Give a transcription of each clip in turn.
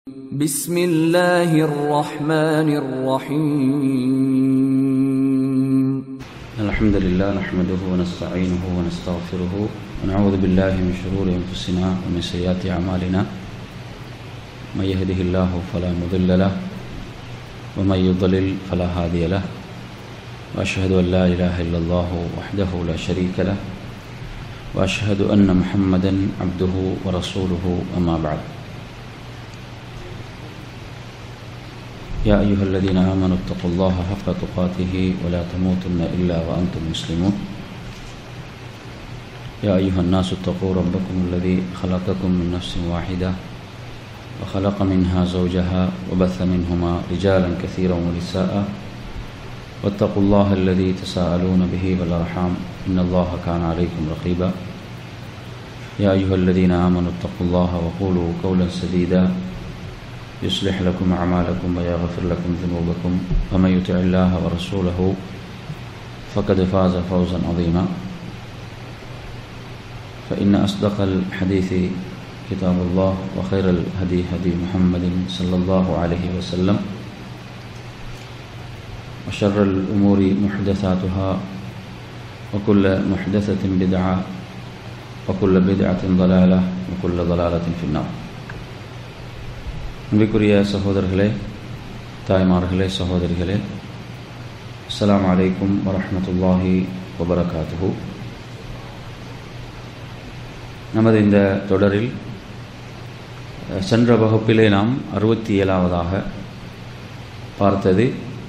بسم الله الرحمن الرحيم الحمد لله نحمده ونستعينه ونستغفره ونعوذ بالله من شرور أنفسنا ومن سيئات أعمالنا من يهده الله فلا مضل له ومن يضلل فلا هادي له وأشهد أن لا إله إلا الله وحده لا شريك له وأشهد أن محمدا عبده ورسوله أما بعد يا أيها الذين آمنوا اتقوا الله حق تقاته ولا تموتن إلا وأنتم مسلمون يا أيها الناس اتقوا ربكم الذي خلقكم من نفس واحدة وخلق منها زوجها وبث منهما رجالا كثيرا ونساء واتقوا الله الذي تساءلون به والأرحام إن الله كان عليكم رقيبا يا أيها الذين آمنوا اتقوا الله وقولوا قولا سديدا يصلح لكم أعمالكم ويغفر لكم ذنوبكم ومن يطع الله ورسوله فقد فاز فوزا عظيما فإن أصدق الحديث كتاب الله وخير الهدي هدي محمد صلى الله عليه وسلم وشر الأمور محدثاتها وكل محدثة بدعة وكل بدعة ضلالة وكل ضلالة في النار அன்பிற்குரிய சகோதரர்களே தாய்மார்களே சகோதரிகளே அஸ்லாம் அலைக்கும் வரமத்துல்லாஹி வபரகாத்துஹு நமது இந்த தொடரில் சென்ற வகுப்பிலே நாம் அறுபத்தி ஏழாவதாக பார்த்தது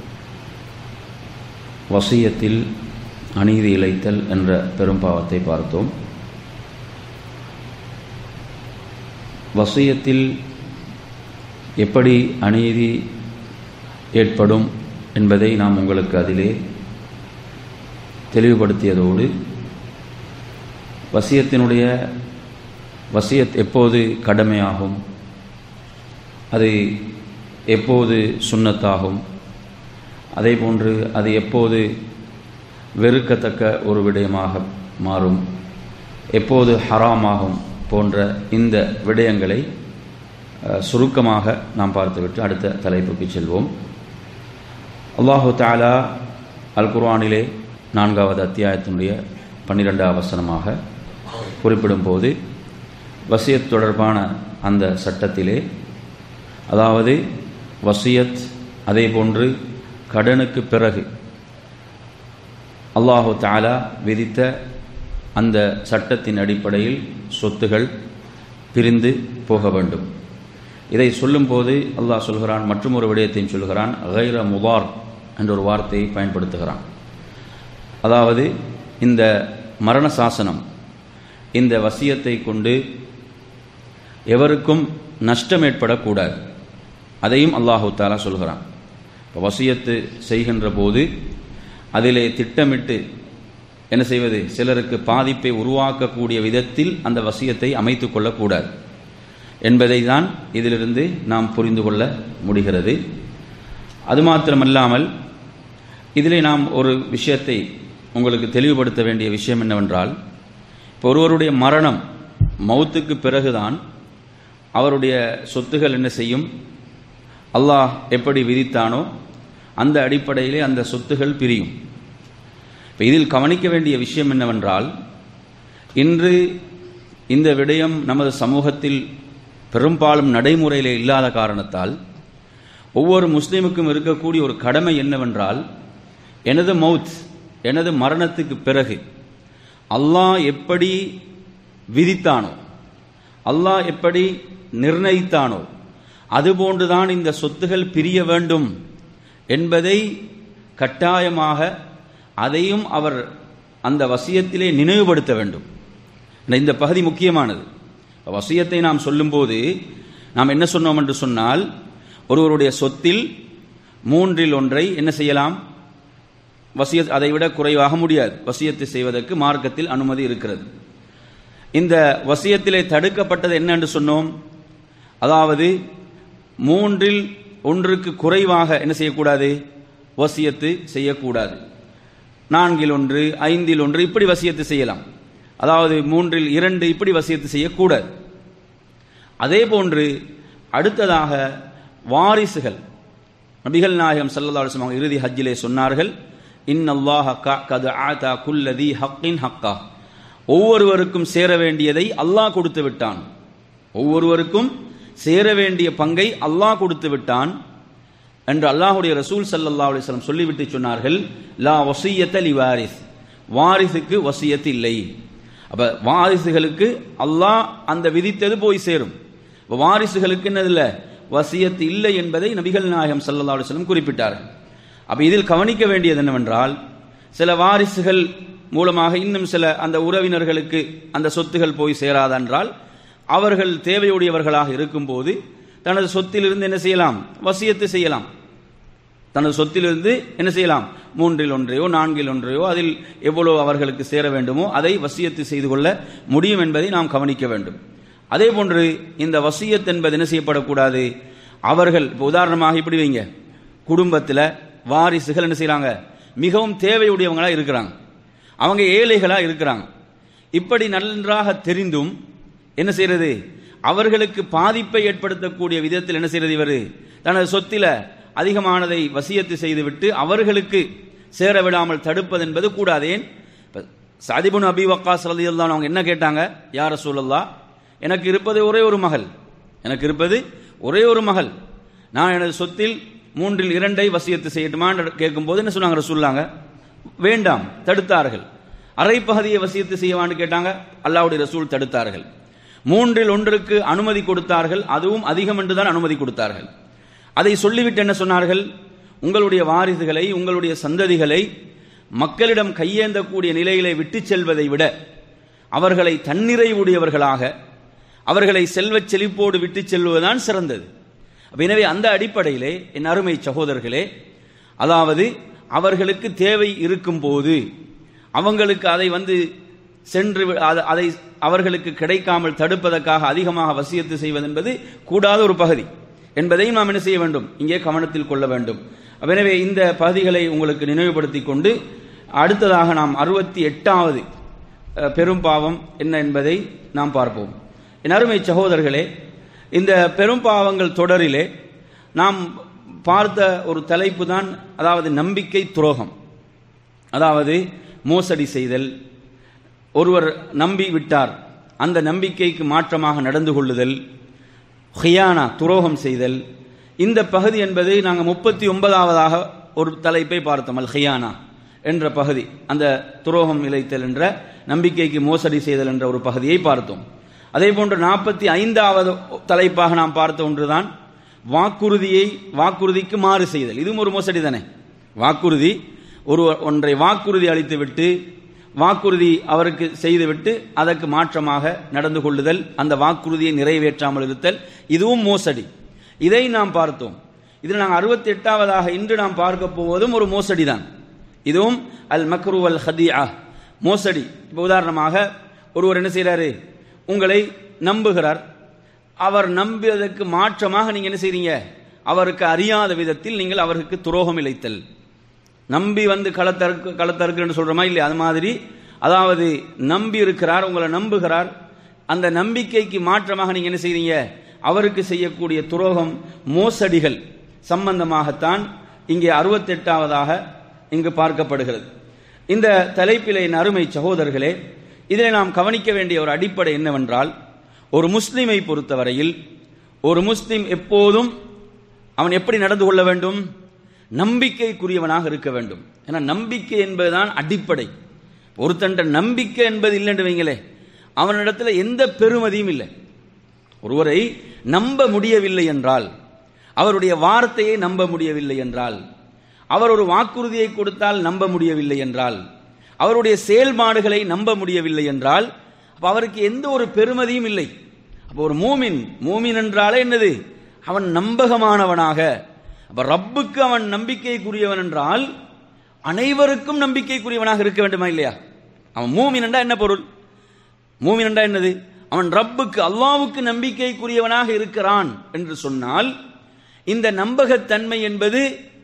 வசியத்தில் அநீதி இழைத்தல் என்ற பெரும்பாவத்தை பார்த்தோம் வசியத்தில் எப்படி அநீதி ஏற்படும் என்பதை நாம் உங்களுக்கு அதிலே தெளிவுபடுத்தியதோடு வசியத்தினுடைய வசியத் எப்போது கடமையாகும் அது எப்போது சுண்ணத்தாகும் அதே போன்று அது எப்போது வெறுக்கத்தக்க ஒரு விடயமாக மாறும் எப்போது ஹராமாகும் போன்ற இந்த விடயங்களை சுருக்கமாக நாம் பார்த்துவிட்டு அடுத்த தலைப்புக்கு செல்வோம் அல்லாஹு தாலா அல் குர்ஆனிலே நான்காவது அத்தியாயத்தினுடைய பன்னிரெண்டாவது வசனமாக குறிப்பிடும் போது வசியத் தொடர்பான அந்த சட்டத்திலே அதாவது வசியத் அதே போன்று கடனுக்கு பிறகு அல்லாஹு தாலா விதித்த அந்த சட்டத்தின் அடிப்படையில் சொத்துகள் பிரிந்து போக வேண்டும் இதை சொல்லும்போது அல்லாஹ் சொல்கிறான் மற்றும் ஒரு விடயத்தையும் சொல்கிறான் கைர முபார் என்ற ஒரு வார்த்தையை பயன்படுத்துகிறான் அதாவது இந்த மரண சாசனம் இந்த வசியத்தை கொண்டு எவருக்கும் நஷ்டம் ஏற்படக்கூடாது அதையும் அல்லாஹு தாலா சொல்கிறான் இப்போ வசியத்து செய்கின்ற போது அதிலே திட்டமிட்டு என்ன செய்வது சிலருக்கு பாதிப்பை உருவாக்கக்கூடிய விதத்தில் அந்த வசியத்தை அமைத்து கொள்ளக்கூடாது என்பதை தான் இதிலிருந்து நாம் புரிந்து கொள்ள முடிகிறது அது மாத்திரமல்லாமல் இதிலே நாம் ஒரு விஷயத்தை உங்களுக்கு தெளிவுபடுத்த வேண்டிய விஷயம் என்னவென்றால் இப்போ ஒருவருடைய மரணம் மௌத்துக்கு பிறகுதான் அவருடைய சொத்துகள் என்ன செய்யும் அல்லாஹ் எப்படி விதித்தானோ அந்த அடிப்படையிலே அந்த சொத்துகள் பிரியும் இப்போ இதில் கவனிக்க வேண்டிய விஷயம் என்னவென்றால் இன்று இந்த விடயம் நமது சமூகத்தில் பெரும்பாலும் நடைமுறையில் இல்லாத காரணத்தால் ஒவ்வொரு முஸ்லீமுக்கும் இருக்கக்கூடிய ஒரு கடமை என்னவென்றால் எனது மவுத் எனது மரணத்துக்கு பிறகு அல்லாஹ் எப்படி விதித்தானோ அல்லாஹ் எப்படி நிர்ணயித்தானோ அதுபோன்றுதான் இந்த சொத்துகள் பிரிய வேண்டும் என்பதை கட்டாயமாக அதையும் அவர் அந்த வசியத்திலே நினைவுபடுத்த வேண்டும் இந்த பகுதி முக்கியமானது வசியத்தை நாம் சொல்லும்போது நாம் என்ன சொன்னோம் என்று சொன்னால் ஒருவருடைய சொத்தில் மூன்றில் ஒன்றை என்ன செய்யலாம் வசிய அதை விட குறைவாக முடியாது வசியத்தை செய்வதற்கு மார்க்கத்தில் அனுமதி இருக்கிறது இந்த வசியத்திலே தடுக்கப்பட்டது என்ன என்று சொன்னோம் அதாவது மூன்றில் ஒன்றுக்கு குறைவாக என்ன செய்யக்கூடாது வசியத்து செய்யக்கூடாது நான்கில் ஒன்று ஐந்தில் ஒன்று இப்படி வசியத்து செய்யலாம் அதாவது மூன்றில் இரண்டு இப்படி வசியத்து செய்யக்கூடாது அதே போன்று அடுத்ததாக வாரிசுகள் நபிகள் நாயகம் ஸல்லல்லாஹு அலைஹி வஸல்லம் இறுதி ஹஜ்ஜிலே சொன்னார்கள் இன்னல்லாஹ கது ஆதா குல்லதி ஹக்கின் ஹக்கா ஒவ்வொருவருக்கும் சேர வேண்டியதை அல்லாஹ் கொடுத்து விட்டான் ஒவ்வொருவருக்கும் சேர வேண்டிய பங்கை அல்லாஹ் கொடுத்து விட்டான் என்று அல்லாஹுடைய ரசூல் ஸல்லல்லாஹு அலைஹி வஸல்லம் சொல்லிவிட்டு சொன்னார்கள் லா வசியத்த லி வாரிஸ் வாரிசுக்கு வசியத்து இல்லை அப்ப வாரிசுகளுக்கு அல்லாஹ் அந்த விதித்தது போய் சேரும் அப்ப வாரிசுகளுக்கு என்னதில்ல வசியத்து இல்லை என்பதை நபிகள் நாயகம் ஸல்லல்லாஹு அலைஹி வஸல்லம் குறிப்பிட்டார்கள் அப்ப இதில் கவனிக்க வேண்டியது என்னவென்றால் சில வாரிசுகள் மூலமாக இன்னும் சில அந்த உறவினர்களுக்கு அந்த சொத்துகள் போய் சேராதென்றால் அவர்கள் தேவையுடையவர்களாக இருக்கும்போது தனது சொத்திலிருந்து என்ன செய்யலாம் வசியத்து செய்யலாம் தனது சொத்திலிருந்து என்ன செய்யலாம் மூன்றில் ஒன்றையோ நான்கில் ஒன்றையோ அதில் எவ்வளவு அவர்களுக்கு சேர வேண்டுமோ அதை வசியத்து செய்து கொள்ள முடியும் என்பதை நாம் கவனிக்க வேண்டும் அதே போன்று இந்த வசியத் என்பது என்ன செய்யப்படக்கூடாது அவர்கள் இப்போ உதாரணமாக இப்படி வைங்க குடும்பத்தில் வாரிசுகள் என்ன செய்கிறாங்க மிகவும் தேவையுடையவங்களா இருக்கிறாங்க அவங்க ஏழைகளா இருக்கிறாங்க இப்படி நன்றாக தெரிந்தும் என்ன செய்யறது அவர்களுக்கு பாதிப்பை ஏற்படுத்தக்கூடிய விதத்தில் என்ன செய்யறது இவர் தனது சொத்தில அதிகமானதை வசியத்து செய்துவிட்டு அவர்களுக்கு சேர விடாமல் தடுப்பது என்பது கூடாதேன் சாதிபுன் அபி வக்காஸ் ரலியல்லாஹு அவங்க என்ன கேட்டாங்க யார் ரசூலல்லா எனக்கு இருப்பது ஒரே ஒரு மகள் எனக்கு இருப்பது ஒரே ஒரு மகள் நான் எனது சொத்தில் மூன்றில் இரண்டை வசியத்து செய்யட்டுமான்னு கேட்கும்போது என்ன சொன்னாங்க ரசூல்லாங்க வேண்டாம் தடுத்தார்கள் அரை பகுதியை வசியத்து செய்யவான்னு கேட்டாங்க அல்லாவுடைய ரசூல் தடுத்தார்கள் மூன்றில் ஒன்றுக்கு அனுமதி கொடுத்தார்கள் அதுவும் அதிகம் என்றுதான் அனுமதி கொடுத்தார்கள் அதை சொல்லிவிட்டு என்ன சொன்னார்கள் உங்களுடைய வாரிசுகளை உங்களுடைய சந்ததிகளை மக்களிடம் கையேந்தக்கூடிய நிலையிலே விட்டுச் செல்வதை விட அவர்களை தன்னிறைவுடையவர்களாக அவர்களை செல்வச் செழிப்போடு விட்டுச் செல்வதுதான் சிறந்தது அப்ப எனவே அந்த அடிப்படையிலே என் அருமை சகோதரர்களே அதாவது அவர்களுக்கு தேவை இருக்கும் போது அவங்களுக்கு அதை வந்து சென்று வி- அது- அதை அவர்களுக்கு கிடைக்காமல் தடுப்பதற்காக அதிகமாக வசியத்து செய்வது என்பது கூடாத ஒரு பகுதி என்பதையும் நாம் என்ன செய்ய வேண்டும் இங்கே கவனத்தில் கொள்ள வேண்டும் அப்ப எனவே இந்த பகுதிகளை உங்களுக்கு நினைவுபடுத்திக் கொண்டு அடுத்ததாக நாம் அறுபத்தி எட்டாவது அஹ், பெரும் பாவம் என்ன என்பதை நாம் பார்ப்போம் என் அருமை சகோதரர்களே இந்த பெரும் பாவங்கள் தொடரிலே நாம் பார்த்த ஒரு தலைப்பு தான் அதாவது நம்பிக்கை துரோகம் அதாவது மோசடி செய்தல் ஒருவர் நம்பி விட்டார் அந்த நம்பிக்கைக்கு மாற்றமாக நடந்து கொள்ளுதல் ஹியானா துரோகம் செய்தல் இந்த பகுதி என்பது நாங்கள் முப்பத்தி ஒன்பதாவதாக ஒரு தலைப்பை பார்த்தோம் அல் ஹியானா என்ற பகுதி அந்த துரோகம் இழைத்தல் என்ற நம்பிக்கைக்கு மோசடி செய்தல் என்ற ஒரு பகுதியை பார்த்தோம் அதே போன்று நாற்பத்தி ஐந்தாவது தலைப்பாக நாம் பார்த்த ஒன்றுதான் வாக்குறுதியை வாக்குறுதிக்கு மாறு செய்தல் இதுவும் ஒரு மோசடி தானே வாக்குறுதி ஒரு ஒன்றை வாக்குறுதி அளித்துவிட்டு வாக்குறுதி அவருக்கு செய்துவிட்டு அதற்கு மாற்றமாக நடந்து கொள்ளுதல் அந்த வாக்குறுதியை நிறைவேற்றாமல் இருத்தல் இதுவும் மோசடி இதை நாம் பார்த்தோம் இதில் நாங்கள் அறுபத்தி எட்டாவதாக இன்று நாம் பார்க்க போவதும் ஒரு மோசடி தான் இதுவும் அல் மக்ரு அல் ஹதியா மோசடி இப்போ உதாரணமாக ஒருவர் என்ன செய்கிறாரு உங்களை நம்புகிறார் அவர் நம்பியதற்கு மாற்றமாக நீங்க என்ன செய்றீங்க அவருக்கு அறியாத விதத்தில் நீங்கள் அவருக்கு துரோகம் இழைத்தல் நம்பி வந்து களத்தறுக்கு களத்தறுக்குன்னு சொல்றோமா இல்லையா அது மாதிரி அதாவது நம்பி இருக்கிறார் உங்களை நம்புகிறார் அந்த நம்பிக்கைக்கு மாற்றமாக நீங்க என்ன செய்றீங்க அவருக்கு செய்யக்கூடிய துரோகம் மோசடிகள் சம்பந்தமாகத்தான் இங்கே அறுபத்தெட்டாவதாக இங்கு பார்க்கப்படுகிறது இந்த தலைப்பிலே என் அருமை சகோதரர்களே இதில் நாம் கவனிக்க வேண்டிய ஒரு அடிப்படை என்னவென்றால் ஒரு முஸ்லிமை பொறுத்தவரையில் ஒரு முஸ்லிம் எப்போதும் அவன் எப்படி நடந்து கொள்ள வேண்டும் நம்பிக்கைக்குரியவனாக இருக்க வேண்டும் ஏன்னா நம்பிக்கை என்பதுதான் அடிப்படை ஒருத்தண்ட நம்பிக்கை என்பது இல்லைன்னு வைங்களே அவனிடத்துல எந்த பெருமதியும் இல்லை ஒருவரை நம்ப முடியவில்லை என்றால் அவருடைய வார்த்தையை நம்ப முடியவில்லை என்றால் அவர் ஒரு வாக்குறுதியை கொடுத்தால் நம்ப முடியவில்லை என்றால் அவருடைய செயல்பாடுகளை நம்ப முடியவில்லை என்றால் அப்ப அவருக்கு எந்த ஒரு பெருமதியும் இல்லை அப்ப ஒரு மூமின் மூமின் என்றாலே என்னது அவன் நம்பகமானவனாக அப்ப ரப்புக்கு அவன் நம்பிக்கைக்குரியவன் என்றால் அனைவருக்கும் நம்பிக்கைக்குரியவனாக இருக்க வேண்டுமா இல்லையா அவன் மூமின் என்றா என்ன பொருள் மூமின் என்றா என்னது அவன் ரப்புக்கு அல்லாவுக்கு நம்பிக்கைக்குரியவனாக இருக்கிறான் என்று சொன்னால் இந்த நம்பகத்தன்மை என்பது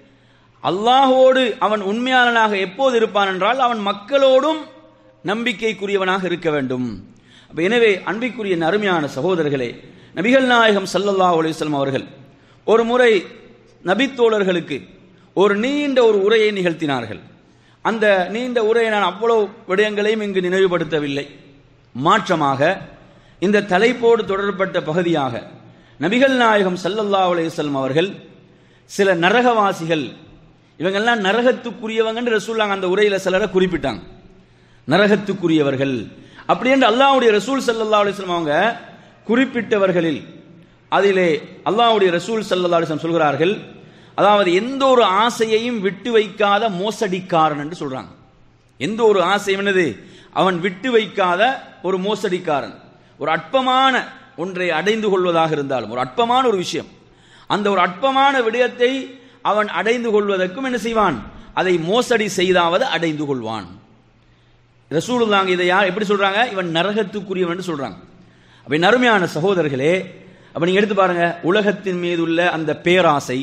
அல்லாஹோடு அவன் உண்மையாளனாக எப்போது இருப்பான் என்றால் அவன் மக்களோடும் நம்பிக்கைக்குரியவனாக இருக்க வேண்டும் அப்ப எனவே அன்பிற்குரிய அருமையான சகோதரர்களே நபிகள் நாயகம் ஸல்லல்லாஹு அலைஹி வஸல்லம் அவர்கள் ஒரு முறை நபித்தோழர்களுக்கு ஒரு நீண்ட ஒரு உரையை நிகழ்த்தினார்கள் அந்த நீண்ட உரையை நான் அவ்வளவு விடயங்களையும் இங்கு நினைவுபடுத்தவில்லை மாற்றமாக இந்த தலைப்போடு தொடர்பட்ட பகுதியாக நபிகள் நாயகம் ஸல்லல்லாஹு அலைஹி வஸல்லம் அவர்கள் சில நரகவாசிகள் இவங்கெல்லாம் நரகத்துக்குரியவங்கன்னு ரசூல்லாங்க அந்த உரையில சிலரை குறிப்பிட்டாங்க நரகத்துக்குரியவர்கள் அப்படி என்று அல்லாஹ்வுடைய ரசூல் ஸல்லல்லாஹு அலைஹி வஸல்லம் அவங்க குறிப்பிட்டவர்களில் அதிலே அல்லாஹ்வுடைய ரசூல் ஸல்லல்லாஹு அலைஹி வஸல்லம் சொல்கிறார்கள் அதாவது எந்த ஒரு ஆசையையும் விட்டு வைக்காத மோசடிக்காரன் என்று சொல்றாங்க எந்த ஒரு ஆசையும் என்னது அவன் விட்டு வைக்காத ஒரு மோசடிக்காரன் ஒரு அற்பமான ஒன்றை அடைந்து கொள்வதாக இருந்தாலும் ஒரு அற்பமான ஒரு விஷயம் அந்த ஒரு அற்பமான விடயத்தை அவன் அடைந்து கொள்வதற்கும் என்ன செய்வான் அதை மோசடி செய்தாவது அடைந்து கொள்வான் ரசூலுல்லாங்க இதை யார் எப்படி சொல்றாங்க இவன் நரகத்துக்குரியவன் சொல்றாங்க அப்ப நறுமையான சகோதரர்களே அப்ப நீங்க எடுத்து பாருங்க உலகத்தின் மீது உள்ள அந்த பேராசை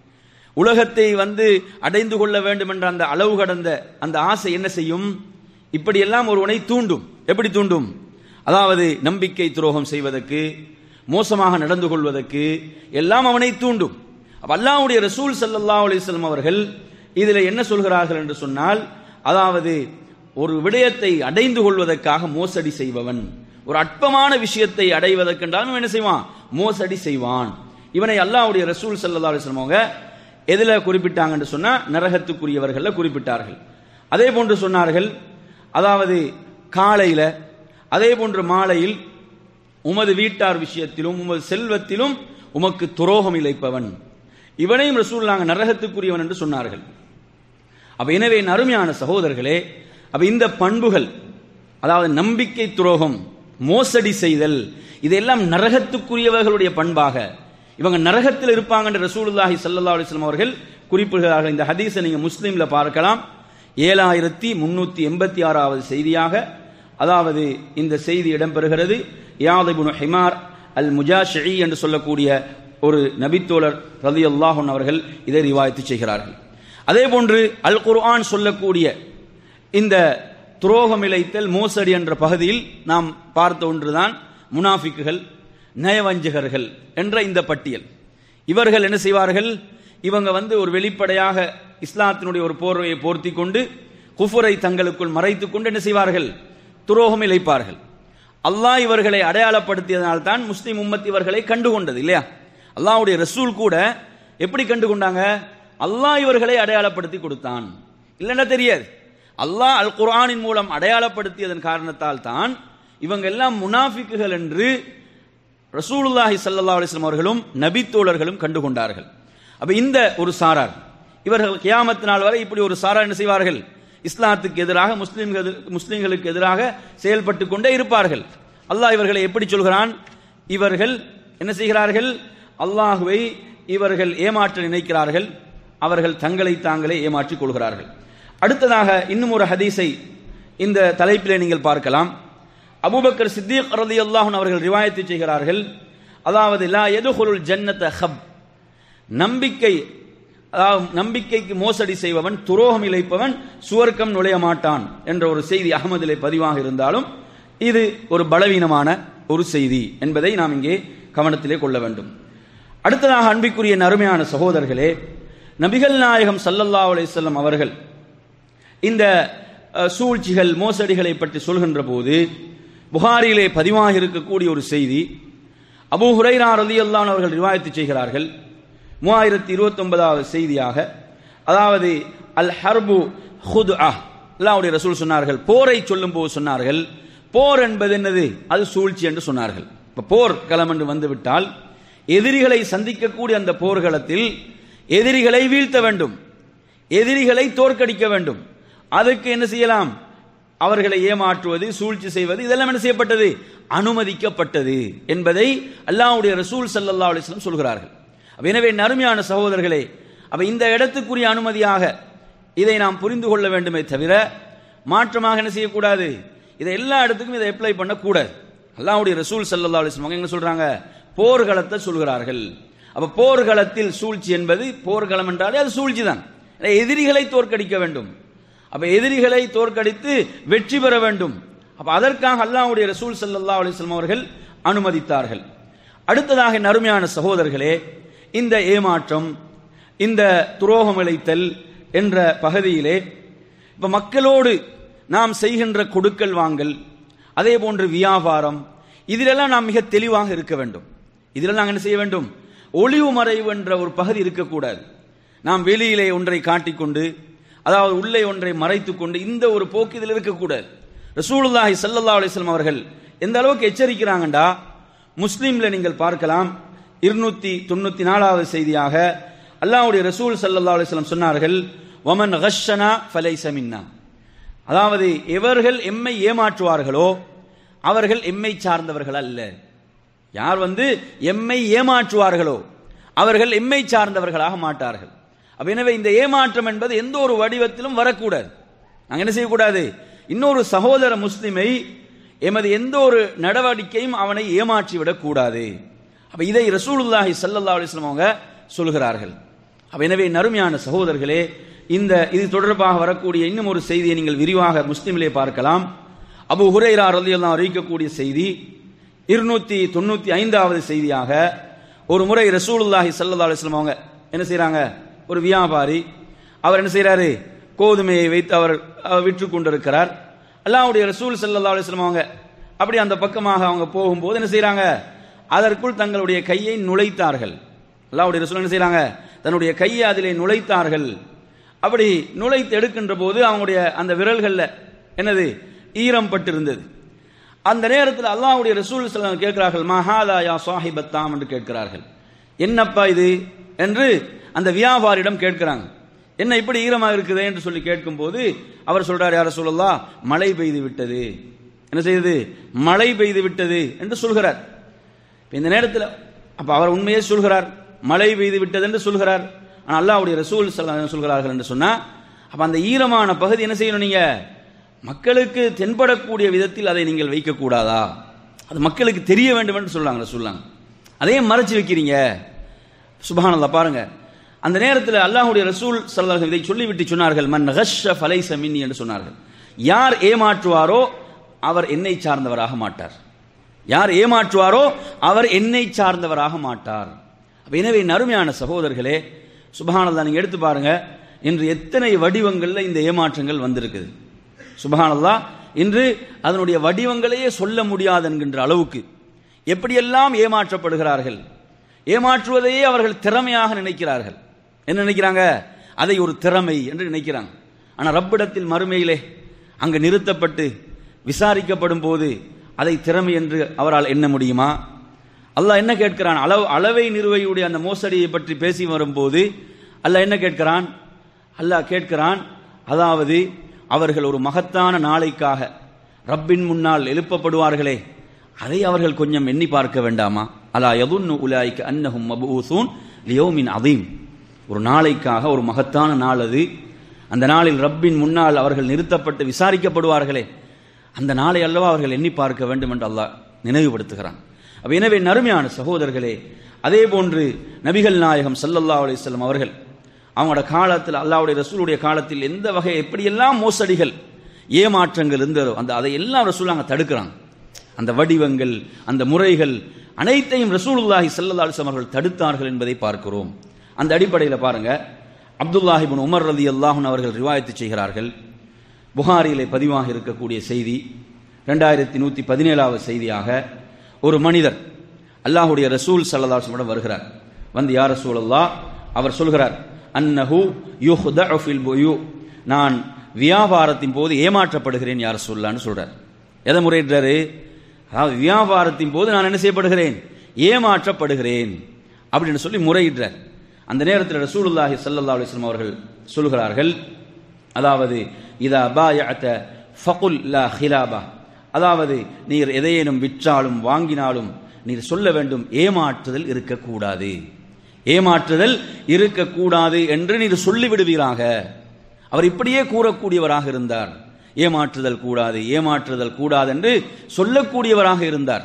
உலகத்தை வந்து அடைந்து கொள்ள வேண்டும் என்ற அந்த அளவு கடந்த அந்த ஆசை என்ன செய்யும் இப்படியெல்லாம் ஒருவனை தூண்டும் எப்படி தூண்டும் அதாவது நம்பிக்கை துரோகம் செய்வதற்கு மோசமாக நடந்து கொள்வதற்கு எல்லாம் அவனை தூண்டும் அப்ப அல்லாஹ்வுடைய ரசூல் ஸல்லல்லாஹு அலைஹி வஸல்லம் அவர்கள் இதில் என்ன சொல்கிறார்கள் என்று சொன்னால் அதாவது ஒரு விடயத்தை அடைந்து கொள்வதற்காக மோசடி செய்பவன் ஒரு அற்பமான விஷயத்தை அடைவதற்கென்றாலும் என்ன செய்வான் மோசடி செய்வான் இவனை அல்லாஹ்வுடைய ரசூல் ஸல்லல்லாஹு அலைஹி வஸல்லம் அவங்க எதுல குறிப்பிட்டாங்கன்னு சொன்னா நரகத்துக்குரியவர்கள்ல குறிப்பிட்டார்கள் அதே போன்று சொன்னார்கள் அதாவது காலையில அதே போன்று மாலையில் உமது வீட்டார் விஷயத்திலும் உமது செல்வத்திலும் உமக்கு துரோகம் இழைப்பவன் இவனையும் ரசூல்லாங்க நரகத்துக்குரியவன் என்று சொன்னார்கள் அப்ப எனவே நறுமையான சகோதரர்களே அப்ப இந்த பண்புகள் அதாவது நம்பிக்கை துரோகம் மோசடி செய்தல் இதெல்லாம் நரகத்துக்குரியவர்களுடைய பண்பாக இவங்க நரகத்தில் இருப்பாங்க ரசூலுல்லாஹி ஸல்லல்லாஹு அலைஹி வஸல்லம் அவர்கள் குறிப்பிடுகிறார்கள் இந்த ஹதீஸை நீங்க முஸ்லீம்ல பார்க்கலாம் ஏழாயிரத்தி முன்னூத்தி எண்பத்தி ஆறாவது செய்தியாக அதாவது இந்த செய்தி இடம்பெறுகிறது யாதிபுன் ஹிமார் அல் முஜாஷி என்று சொல்லக்கூடிய ஒரு நபித்தோழர் ரதி அல்லாஹன் அவர்கள் இதை ரிவாயத்து செய்கிறார்கள் அதே போன்று அல் குர்ஆன் சொல்லக்கூடிய இந்த துரோகம் இழைத்தல் மோசடி என்ற பகுதியில் நாம் பார்த்த ஒன்றுதான் முனாஃபிக்குகள் நயவஞ்சகர்கள் என்ற இந்த பட்டியல் இவர்கள் என்ன செய்வார்கள் இவங்க வந்து ஒரு வெளிப்படையாக இஸ்லாத்தினுடைய ஒரு போர்வையை போர்த்தி கொண்டு குஃபுரை தங்களுக்குள் மறைத்துக் கொண்டு என்ன செய்வார்கள் துரோகம் இழைப்பார்கள் அல்லாஹ் இவர்களை அடையாளப்படுத்தியதனால் தான் முஸ்லிம் உம்மத் இவர்களை கண்டுகொண்டது இல்லையா அல்லாஹ்வுடைய ரசூல் கூட எப்படி கண்டுகொண்டாங்க அல்லாஹ் இவர்களை அடையாளப்படுத்தி கொடுத்தான் இல்லைன்னா தெரியாது அல்லாஹ் அல் குர்ஆனின் மூலம் அடையாளப்படுத்தியதன் காரணத்தால் தான் இவங்க எல்லாம் முனாஃபிக்குகள் என்று ரசூலுல்லாஹி ஸல்லல்லாஹு அலைஹி வஸல்லம் அவர்களும் நபித்தோழர்களும் கண்டுகொண்டார்கள் அப்ப இந்த ஒரு சாரார் இவர்கள் கியாமத் நாள் வரை இப்படி ஒரு சாரார் என்ன செய்வார்கள் இஸ்லாத்துக்கு எதிராக முஸ்லிம்கள் முஸ்லிம்களுக்கு எதிராக செயல்பட்டு கொண்டே இருப்பார்கள் அல்லாஹ் இவர்களை எப்படி சொல்கிறான் இவர்கள் என்ன செய்கிறார்கள் அல்லாஹுவை இவர்கள் ஏமாற்ற நினைக்கிறார்கள் அவர்கள் தங்களை தாங்களே ஏமாற்றிக் கொள்கிறார்கள் அடுத்ததாக இன்னும் ஒரு ஹதீஸை இந்த தலைப்பிலே நீங்கள் பார்க்கலாம் அபூபக்கர் சித்திக் ரலியல்லாஹு அவர்கள் ரிவாயத்து செய்கிறார்கள் அதாவது லா எதுகுலுல் ஜன்னத ஹப் நம்பிக்கை அதாவது நம்பிக்கைக்கு மோசடி செய்பவன் துரோகம் இழைப்பவன் சுவர்க்கம் நுழைய மாட்டான் என்ற ஒரு செய்தி அகமதிலே பதிவாக இருந்தாலும் இது ஒரு பலவீனமான ஒரு செய்தி என்பதை நாம் இங்கே கவனத்திலே கொள்ள வேண்டும் அடுத்ததாக அன்பிற்குரிய அருமையான சகோதரர்களே நபிகள் நாயகம் சல்லல்லா அலையம் அவர்கள் இந்த அஹ், சூழ்ச்சிகள் மோசடிகளை பற்றி சொல்கின்ற போது புகாரிலே பதிவாக இருக்கக்கூடிய ஒரு செய்தி அபூ ஹுரைரா ரலியல்லாஹு அன்ஹு அவர்கள் ரிவாயத்து செய்கிறார்கள் மூவாயிரத்தி இருபத்தி ஒன்பதாவது செய்தியாக அதாவது அல் ஹர்பு ஹுது அல்லாவுடைய ரசூல் சொன்னார்கள் போரை சொல்லும் போது சொன்னார்கள் போர் என்பது என்னது அது சூழ்ச்சி என்று சொன்னார்கள் இப்ப போர் களம் என்று வந்துவிட்டால் எதிரிகளை சந்திக்கக்கூடிய அந்த போர்க்களத்தில் எதிரிகளை வீழ்த்த வேண்டும் எதிரிகளை தோற்கடிக்க வேண்டும் அதுக்கு என்ன செய்யலாம் அவர்களை ஏமாற்றுவது சூழ்ச்சி செய்வது இதெல்லாம் என்ன செய்யப்பட்டது அனுமதிக்கப்பட்டது என்பதை அல்லாஹ்வுடைய ரசூல் ஸல்லல்லாஹு அலைஹி வஸல்லம் சொல்கிறார்கள் அப்ப எனவே நறுமையான சகோதரர்களே அப்ப இந்த இடத்துக்குரிய அனுமதியாக இதை நாம் புரிந்து கொள்ள வேண்டுமே தவிர மாற்றமாக என்ன செய்யக்கூடாது இதை எல்லா இடத்துக்கும் இதை அப்ளை பண்ணக்கூடாது அல்லாஹ்வுடைய ரசூல் ஸல்லல்லாஹு அலைஹி வஸல்லம் அவங்க என்ன சொல்றாங்க போர்க்களத்தை சொல்கிறார்கள் அப்ப போர்க்களத்தில் சூழ்ச்சி என்பது போர்க்களம் என்றாலே அது சூழ்ச்சி தான் எதிரிகளை தோற்கடிக்க வேண்டும் அப்ப எதிரிகளை தோற்கடித்து வெற்றி பெற வேண்டும் அப்ப அதற்காக அல்லாஹ்வுடைய ரசூல் ஸல்லல்லாஹு அலைஹி வஸல்லம் அவர்கள் அனுமதித்தார்கள் அடுத்ததாக என் அருமையான சகோதரர்களே இந்த ஏமாற்றம் இந்த துரோகம் இழைத்தல் என்ற பகுதியிலே இப்ப மக்களோடு நாம் செய்கின்ற கொடுக்கல் வாங்கல் அதே போன்று வியாபாரம் இதிலெல்லாம் நாம் மிக தெளிவாக இருக்க வேண்டும் இதில் நாங்கள் என்ன செய்ய வேண்டும் ஒளிவு மறைவு என்ற ஒரு பகுதி இருக்கக்கூடாது நாம் வெளியிலே ஒன்றை காட்டிக்கொண்டு அதாவது உள்ளே ஒன்றை மறைத்துக் கொண்டு இந்த ஒரு போக்கு இதில் இருக்கக்கூடாது ரசூலுல்லாஹி ஸல்லல்லாஹு அலைஹி வஸல்லம் அவர்கள் எந்த அளவுக்கு எச்சரிக்கிறாங்கண்டா முஸ்லீம்ல நீங்கள் பார்க்கலாம் இருநூத்தி தொண்ணூத்தி நாலாவது செய்தியாக அல்லாஹ்வுடைய ரசூல் ஸல்லல்லாஹு அலைஹி வஸல்லம் சொன்னார்கள் வமன் கஷனா ஃபலைஸ மின்னா அதாவது எவர்கள் எம்மை ஏமாற்றுவார்களோ அவர்கள் எம்மை சார்ந்தவர்கள் அல்ல யார் வந்து எம்மை ஏமாற்றுவார்களோ அவர்கள் எம்மை சார்ந்தவர்களாக மாட்டார்கள் அப்ப எனவே இந்த ஏமாற்றம் என்பது எந்த ஒரு வடிவத்திலும் வரக்கூடாது நாங்க என்ன செய்யக்கூடாது இன்னொரு சகோதர முஸ்லிமை எமது எந்த ஒரு நடவடிக்கையும் அவனை ஏமாற்றி விடக்கூடாது அப்ப இதை ரசூலுல்லாஹி ஸல்லல்லாஹு அலைஹி வஸல்லம் அவங்க சொல்கிறார்கள் அப்ப எனவே நறுமையான சகோதரர்களே இந்த இது தொடர்பாக வரக்கூடிய இன்னும் ஒரு செய்தியை நீங்கள் விரிவாக முஸ்லிமிலே பார்க்கலாம் அபு ஹுரைரா ரலியல்லாஹு அறிவிக்கக்கூடிய செய்தி இருநூத்தி தொண்ணூத்தி ஐந்தாவது செய்தியாக ஒரு முறை ரசூலுல்லாஹி ஸல்லல்லாஹு அலைஹி வஸல்லம் அவங்க என்ன செய்றாங்க ஒரு வியாபாரி அவர் என்ன செய்றாரு கோதுமையை வைத்து அவர் அவர் விற்று கொண்டிருக்கிறார் அல்லாஹ்வுடைய ரசூல் ஸல்லல்லாஹு அலைஹி வஸல்லம் அவங்க அப்படி அந்த பக்கமாக அவங்க போகும்போது என்ன செய்றாங்க அதற்குள் தங்களுடைய கையை நுழைத்தார்கள் அல்லாஹ்வுடைய ரசூல் என்ன செய்றாங்க தன்னுடைய கையை அதிலே நுழைத்தார்கள் அப்படி நுழைத்து எடுக்கின்ற போது அவங்களுடைய அந்த விரல்கள்ல என்னது ஈரம் பட்டிருந்தது அந்த நேரத்தில் அல்லாஹ்வுடைய ரசூல் ஸல்லல்லாஹு கேட்கிறார்கள் மஹாதா யா சாஹிபத்தாம் என்று கேட்கிறார்கள் என்னப்பா இது என்று அந்த வியாபாரியிடம் கேட்கிறாங்க என்ன இப்படி ஈரமா இருக்குது என்று சொல்லி கேட்கும்போது அவர் சொல்றார் யார சொல்லலாம் மழை பெய்து விட்டது என்ன செய்யுது மழை பெய்து விட்டது என்று சொல்கிறார் இப்ப இந்த நேரத்தில் அப்ப அவர் உண்மையே சொல்கிறார் மழை பெய்து விட்டது என்று சொல்கிறார் ஆனால் அல்லாஹ்வுடைய ரசூல் ஸல்லல்லாஹு அலைஹி வஸல்லம் சொல்கிறார்கள் என்று சொன்னா அப்ப அந்த ஈரமான பகுதி என்ன செய்யணும் நீங்க மக்களுக்கு தென்படக்கூடிய விதத்தில் அதை நீங்கள் வைக்கக்கூடாதா அது மக்களுக்கு தெரிய வேண்டும் என்று சொல்றாங்க சொல்லாங்க அதையும் மறைச்சு வைக்கிறீங்க சுபஹானல்லாஹ் பாருங்க அந்த நேரத்தில் அல்லாஹ்வுடைய ரசூல் ஸல்லல்லாஹு அலைஹி இதை சொல்லிவிட்டு சொன்னார்கள் மன் கஷ்ஷ ஃபலைஸ மின்னி என்று சொன்னார்கள் யார் ஏமாற்றுவாரோ அவர் என்னை சார்ந்தவராக மாட்டார் யார் ஏமாற்றுவாரோ அவர் என்னை சார்ந்தவராக மாட்டார் அப்ப எனவே நறுமையான சகோதரர்களே சுபஹானல்லாஹ் நீங்க எடுத்து பாருங்க இன்று எத்தனை வடிவங்கள்ல இந்த ஏமாற்றங்கள் வந்திருக்குது சுபஹானல்லாஹ் இன்று அதனுடைய வடிவங்களையே சொல்ல முடியாது என்கின்ற அளவுக்கு எப்படியெல்லாம் ஏமாற்றப்படுகிறார்கள் ஏமாற்றுவதையே அவர்கள் திறமையாக நினைக்கிறார்கள் என்ன நினைக்கிறாங்க அதை ஒரு திறமை என்று நினைக்கிறாங்க ஆனா ரப்பிடத்தில் மறுமையிலே அங்கு நிறுத்தப்பட்டு விசாரிக்கப்படும் போது அதை திறமை என்று அவரால் எண்ண முடியுமா அல்லாஹ் என்ன கேட்கிறான் அளவு அளவை நிறுவையுடைய அந்த மோசடியை பற்றி பேசி வரும்போது அல்லாஹ் என்ன கேட்கிறான் அல்லாஹ் கேட்கிறான் அதாவது அவர்கள் ஒரு மகத்தான நாளைக்காக ரப்பின் முன்னால் எழுப்பப்படுவார்களே அதை அவர்கள் கொஞ்சம் எண்ணி பார்க்க வேண்டாமா அலா யதுன்னு உலாய்க்கு அன்னஹும் மபூசூன் லியோமின் அதீம் ஒரு நாளைக்காக ஒரு மகத்தான நாள் அது அந்த நாளில் ரப்பின் முன்னால் அவர்கள் நிறுத்தப்பட்டு விசாரிக்கப்படுவார்களே அந்த நாளை அல்லவா அவர்கள் எண்ணி பார்க்க வேண்டும் என்று அல்லாஹ் நினைவுபடுத்துகிறான் அப்ப எனவே நறுமையான சகோதரர்களே அதே போன்று நபிகள் நாயகம் ஸல்லல்லாஹு அலைஹி வஸல்லம் அவர்கள் அவங்களோட காலத்தில் அல்லாஹ்வுடைய ரசூலுடைய காலத்தில் எந்த வகை எப்படியெல்லாம் மோசடிகள் ஏமாற்றங்கள் இருந்ததோ அந்த அதை எல்லாம் ரசூல் அங்க தடுக்கிறாங்க அந்த வடிவங்கள் அந்த முறைகள் அனைத்தையும் ரசூலுல்லாஹி ஸல்லல்லாஹு அலைஹி வஸல்லம் அவர்கள் தடுத்தார்கள் என்பதை பார்க்கிறோம் அந்த அடிப்படையில் பாருங்க அப்துல்லாஹிபின் உமர் ரதி அல்லாஹன் அவர்கள் ரிவாயத்து செய்கிறார்கள் புகாரியிலே பதிவாக இருக்கக்கூடிய செய்தி ரெண்டாயிரத்தி நூற்றி பதினேழாவது செய்தியாக ஒரு மனிதர் அல்லாஹுடைய ரசூல் சல்லல்லாஹுடன் வருகிறார் வந்து யார் ரசூல் அல்லாஹ் அவர் சொல்கிறார் அன்னஹு யுஹ்தஉ ஃபில் புயூ நான் வியாபாரத்தின் போது ஏமாற்றப்படுகிறேன் யார் சொல்லான்னு சொல்றார் எதை முறையிடுறாரு அதாவது வியாபாரத்தின் போது நான் என்ன செய்யப்படுகிறேன் ஏமாற்றப்படுகிறேன் அப்படின்னு சொல்லி முறையிடுறார் அந்த நேரத்தில் ரசூலுல்லாஹி ஸல்லல்லாஹு அலைஹி வஸல்லம் அவர்கள் சொல்கிறார்கள் அதாவது இதா பாயஅத ஃபகுல் லா ஹிலாபா அதாவது நீர் எதையேனும் விற்றாலும் வாங்கினாலும் நீர் சொல்ல வேண்டும் ஏமாற்றுதல் இருக்கக்கூடாது ஏமாற்றுதல் இருக்கக்கூடாது என்று நீர் சொல்லிவிடுவீராக அவர் இப்படியே கூறக்கூடியவராக இருந்தார் ஏமாற்றுதல் கூடாது ஏமாற்றுதல் கூடாது என்று சொல்லக்கூடியவராக இருந்தார்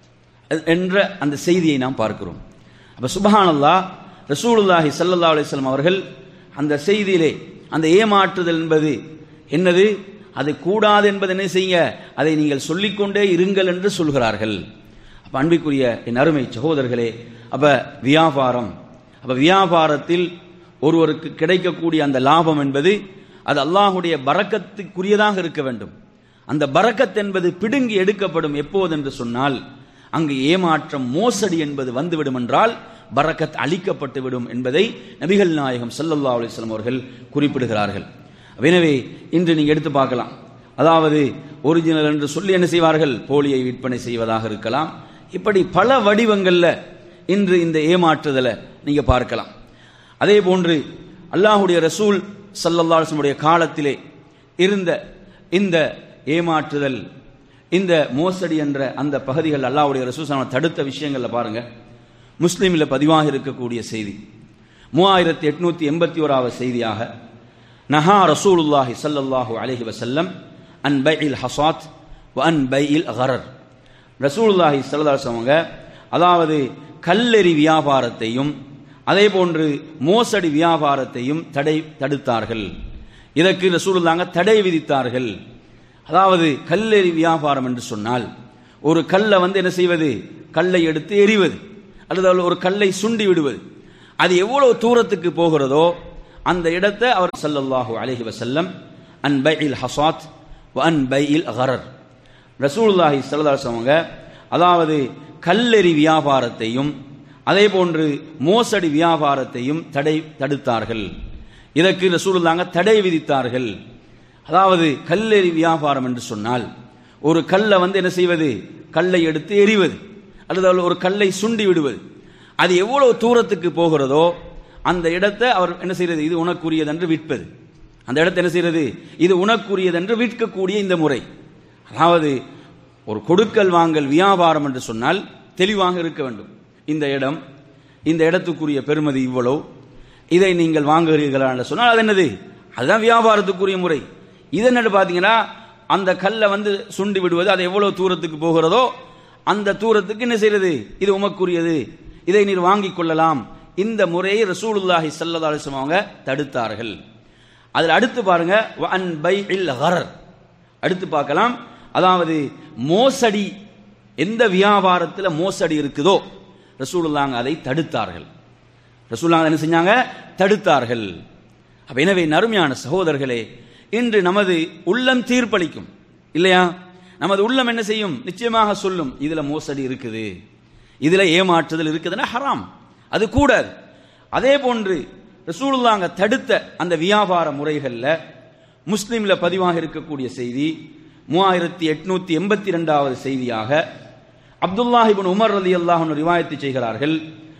என்ற அந்த செய்தியை நாம் பார்க்கிறோம் அப்ப சுபஹானல்லா ரசூலுல்லாஹி ஸல்லல்லாஹு அலைஹி வஸல்லம் அவர்கள் அந்த செய்தியிலே அந்த ஏமாற்றுதல் என்பது என்னது அது கூடாது என்பது என்ன செய்யுங்க அதை நீங்கள் சொல்லிக்கொண்டே இருங்கள் என்று சொல்கிறார்கள் அப்ப அப்ப அன்பிற்குரிய என் அருமை சகோதரர்களே அப்ப வியாபாரம் அப்ப வியாபாரத்தில் ஒருவருக்கு கிடைக்கக்கூடிய அந்த லாபம் என்பது அது அல்லாஹுடைய பறக்கத்துக்குரியதாக இருக்க வேண்டும் அந்த பறக்கத் என்பது பிடுங்கி எடுக்கப்படும் எப்போது என்று சொன்னால் அங்கு ஏமாற்றம் மோசடி என்பது வந்துவிடும் என்றால் பறக்கத் அளிக்கப்பட்டு விடும் என்பதை நபிகள் நாயகம் ஸல்லல்லாஹு அலைஹி வஸல்லம் அவர்கள் குறிப்பிடுகிறார்கள் எனவே இன்று நீங்க எடுத்து பார்க்கலாம் அதாவது ஒரிஜினல் என்று சொல்லி என்ன செய்வார்கள் போலியை விற்பனை செய்வதாக இருக்கலாம் இப்படி பல வடிவங்கள்ல இன்று இந்த ஏமாற்றுதலை நீங்க பார்க்கலாம் அதே போன்று அல்லாஹுடைய ரசூல் ஸல்லல்லாஹு அலைஹி வஸல்லம் காலத்திலே இருந்த இந்த ஏமாற்றுதல் இந்த மோசடி என்ற அந்த பகுதிகள் அல்லாஹ்வுடைய ரசூல் ஸல்லல்லாஹு அலைஹி வஸல்லம் தடுத்த விஷயங்கள்ல பாருங்க முஸ்லீமில் பதிவாக இருக்கக்கூடிய செய்தி மூவாயிரத்தி எட்நூத்தி எண்பத்தி ஓராவது செய்தியாக நஹா ரசூலுல்லாஹி ஸல்லல்லாஹு அலைஹி வஸல்லம் அன் பைஇல் ஹசாத் வ அன் பைஇல் கரர் ரசூலுல்லாஹி ஸல்லல்லாஹு அலைஹி வஸல்லம் அதாவது கல்லெறி வியாபாரத்தையும் அதே போன்று மோசடி வியாபாரத்தையும் தடை தடுத்தார்கள் இதற்கு ரசூலுல்லாங்க தடை விதித்தார்கள் அதாவது கல்லெறி வியாபாரம் என்று சொன்னால் ஒரு கல்லை வந்து என்ன செய்வது கல்லை எடுத்து எறிவது அல்லது அதில் ஒரு கல்லை சுண்டி விடுவது அது எவ்வளவு தூரத்துக்கு போகிறதோ அந்த இடத்தை அவர் ஸல்லல்லாஹு அலைஹி வஸல்லம் அன் பைஇல் ஹசாத் வ அன் பைஇல் கரர் ரசூலுல்லாஹி ஸல்லல்லாஹு அலைஹி வஸல்லம் அதாவது கல்லெறி வியாபாரத்தையும் அதே போன்று மோசடி வியாபாரத்தையும் தடை தடுத்தார்கள் இதற்கு ரசூலுல்லாங்க தடை விதித்தார்கள் அதாவது கல்லெறி வியாபாரம் என்று சொன்னால் ஒரு கல்லை வந்து என்ன செய்வது கல்லை எடுத்து எறிவது அல்லது அதில் ஒரு கல்லை சுண்டி விடுவது அது எவ்வளவு தூரத்துக்கு போகிறதோ அந்த இடத்தை அவர் என்ன செய்யறது இது உனக்குரியது என்று விற்பது அந்த இடத்தை என்ன செய்யறது இது உனக்குரியது என்று விற்கக்கூடிய இந்த முறை அதாவது ஒரு கொடுக்கல் வாங்கல் வியாபாரம் என்று சொன்னால் தெளிவாக இருக்க வேண்டும் இந்த இடம் இந்த இடத்துக்குரிய பெருமதி இவ்வளவு இதை நீங்கள் வாங்குகிறீர்களா என்று சொன்னால் அது என்னது அதுதான் வியாபாரத்துக்குரிய முறை இது என்னன்னு பார்த்தீங்கன்னா அந்த கல்லை வந்து சுண்டி விடுவது அது எவ்வளவு தூரத்துக்கு போகிறதோ அந்த தூரத்துக்கு என்ன செய்யறது இது உமக்குரியது இதை நீர் வாங்கிக் கொள்ளலாம் இந்த முறையை ரசூலுல்லாஹி ஸல்லல்லாஹு அலைஹி வஸல்லம் அவங்க தடுத்தார்கள் அதில் அடுத்து பாருங்க வஅன் பைஇல் கரர் அடுத்து பார்க்கலாம் அதாவது மோசடி எந்த வியாபாரத்தில் மோசடி இருக்குதோ ரசூலுல்லாங்க அதை தடுத்தார்கள் ரசூலுல்லாங்க என்ன செஞ்சாங்க தடுத்தார்கள் அப்ப எனவே நறுமையான சகோதரர்களே இன்று நமது உள்ளம் தீர்ப்பளிக்கும் இல்லையா நமது உள்ளம் என்ன செய்யும் நிச்சயமாக சொல்லும் இதுல மோசடி இருக்குது இதுல ஏமாற்றுதல் இருக்குதுன்னா ஹராம் அது கூடாது அதே போன்று ரசூலுல்லாங்க தடுத்த அந்த வியாபார முறைகள்ல முஸ்லிம்ல பதிவாக இருக்கக்கூடிய செய்தி மூவாயிரத்தி எட்நூத்தி எண்பத்தி ரெண்டாவது செய்தியாக அப்துல்லாஹிபின் உமர் ரலி அல்லாஹ் ரிவாயத்து செய்கிறார்கள்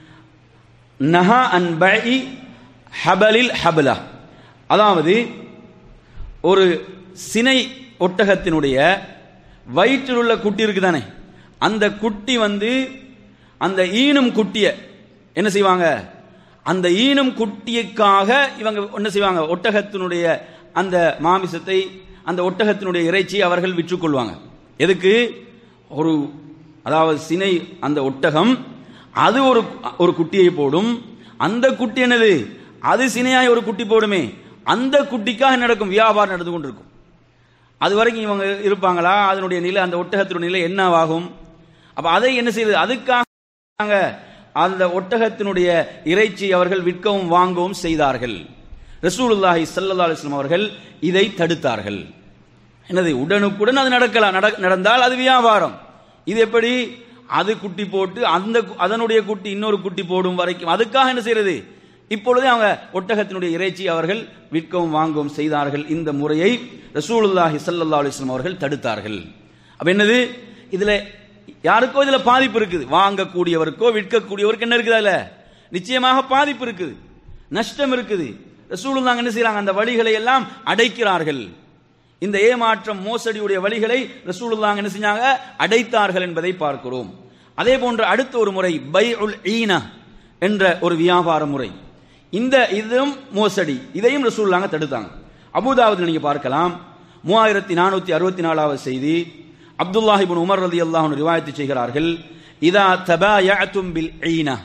நஹா அன் பை ஹபலில் ஹபலா அதாவது ஒரு சினை ஒட்டகத்தினுடைய வயிற்றில் உள்ள குட்டி இருக்குதானே அந்த குட்டி வந்து அந்த ஈனும் குட்டிய என்ன செய்வாங்க அந்த ஈனும் குட்டியக்காக இவங்க என்ன செய்வாங்க ஒட்டகத்தினுடைய அந்த மாமிசத்தை அந்த ஒட்டகத்தினுடைய இறைச்சி அவர்கள் விற்றுக்கொள்வாங்க எதுக்கு ஒரு அதாவது சினை அந்த ஒட்டகம் அது ஒரு ஒரு குட்டியை போடும் அந்த குட்டி என்னது அது சினையாய் ஒரு குட்டி போடுமே அந்த குட்டிக்காக நடக்கும் வியாபாரம் நடந்து கொண்டிருக்கும் அது வரைக்கும் இவங்க இருப்பாங்களா அதனுடைய நிலை அந்த ஒட்டகத்தினுடைய நிலை என்னவாகும் அப்ப அதை என்ன செய்யுது அதுக்காக அந்த ஒட்டகத்தினுடைய இறைச்சி அவர்கள் விற்கவும் வாங்கவும் செய்தார்கள் ரசூலுல்லாஹி ஸல்லல்லாஹு அலைஹி வஸல்லம் அவர்கள் இதை தடுத்தார்கள் என்னது உடனுக்குடன் அது நடக்கலாம் நட- நடந்தால் அது வியாபாரம் இது எப்படி அது குட்டி போட்டு அந்த கு- அதனுடைய குட்டி இன்னொரு குட்டி போடும் வரைக்கும் அதுக்காக என்ன செய்யறது இப்பொழுதே அவங்க ஒட்டகத்தினுடைய இறைச்சி அவர்கள் விற்கவும் வாங்கவும் செய்தார்கள் இந்த முறையை ரசூலுல்லாஹி ஸல்லல்லாஹு அலைஹி வஸல்லம் அவர்கள் தடுத்தார்கள் அப்ப என்னது இதுல யாருக்கோ இதுல பாதிப்பு இருக்குது வாங்கக்கூடியவருக்கோ விற்கக்கூடியவருக்கு என்ன இருக்குது அதுல நிச்சயமாக பாதிப்பு இருக்குது நஷ்டம் இருக்குது ரசூலுல்லாஹ் என்ன செய்றாங்க அந்த வழிகளை எல்லாம் அடைக்கிறார்கள் இந்த ஏமாற்றம் மோசடியுடைய வழிகளை ரசூலுல்லாஹ் என்ன செஞ்சாங்க அடைத்தார்கள் என்பதை பார்க்கிறோம் அதே போன்று அடுத்த ஒரு முறை பை உல் ஈனா என்ற ஒரு வியாபார முறை இந்த இதுவும் மோசடி இதையும் ரசூலுல்லாஹ் தடுத்தாங்க அபுதாவுது நீங்க பார்க்கலாம் மூவாயிரத்தி நானூத்தி அறுபத்தி நாலாவது செய்தி அப்துல்லாஹ் இப்னு உமர் ரலியல்லாஹு அன்ஹு ரிவாயத்து செய்கிறார்கள் இதா தபாயஅதும் பில் ஈனா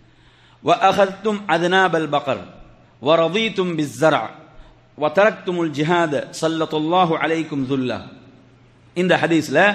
وأخذتم أذناب البقر ورضيتم بالزرع وتركتم الجهاد سلط الله عليكم ذلة இந்த ஹதீஸ்ல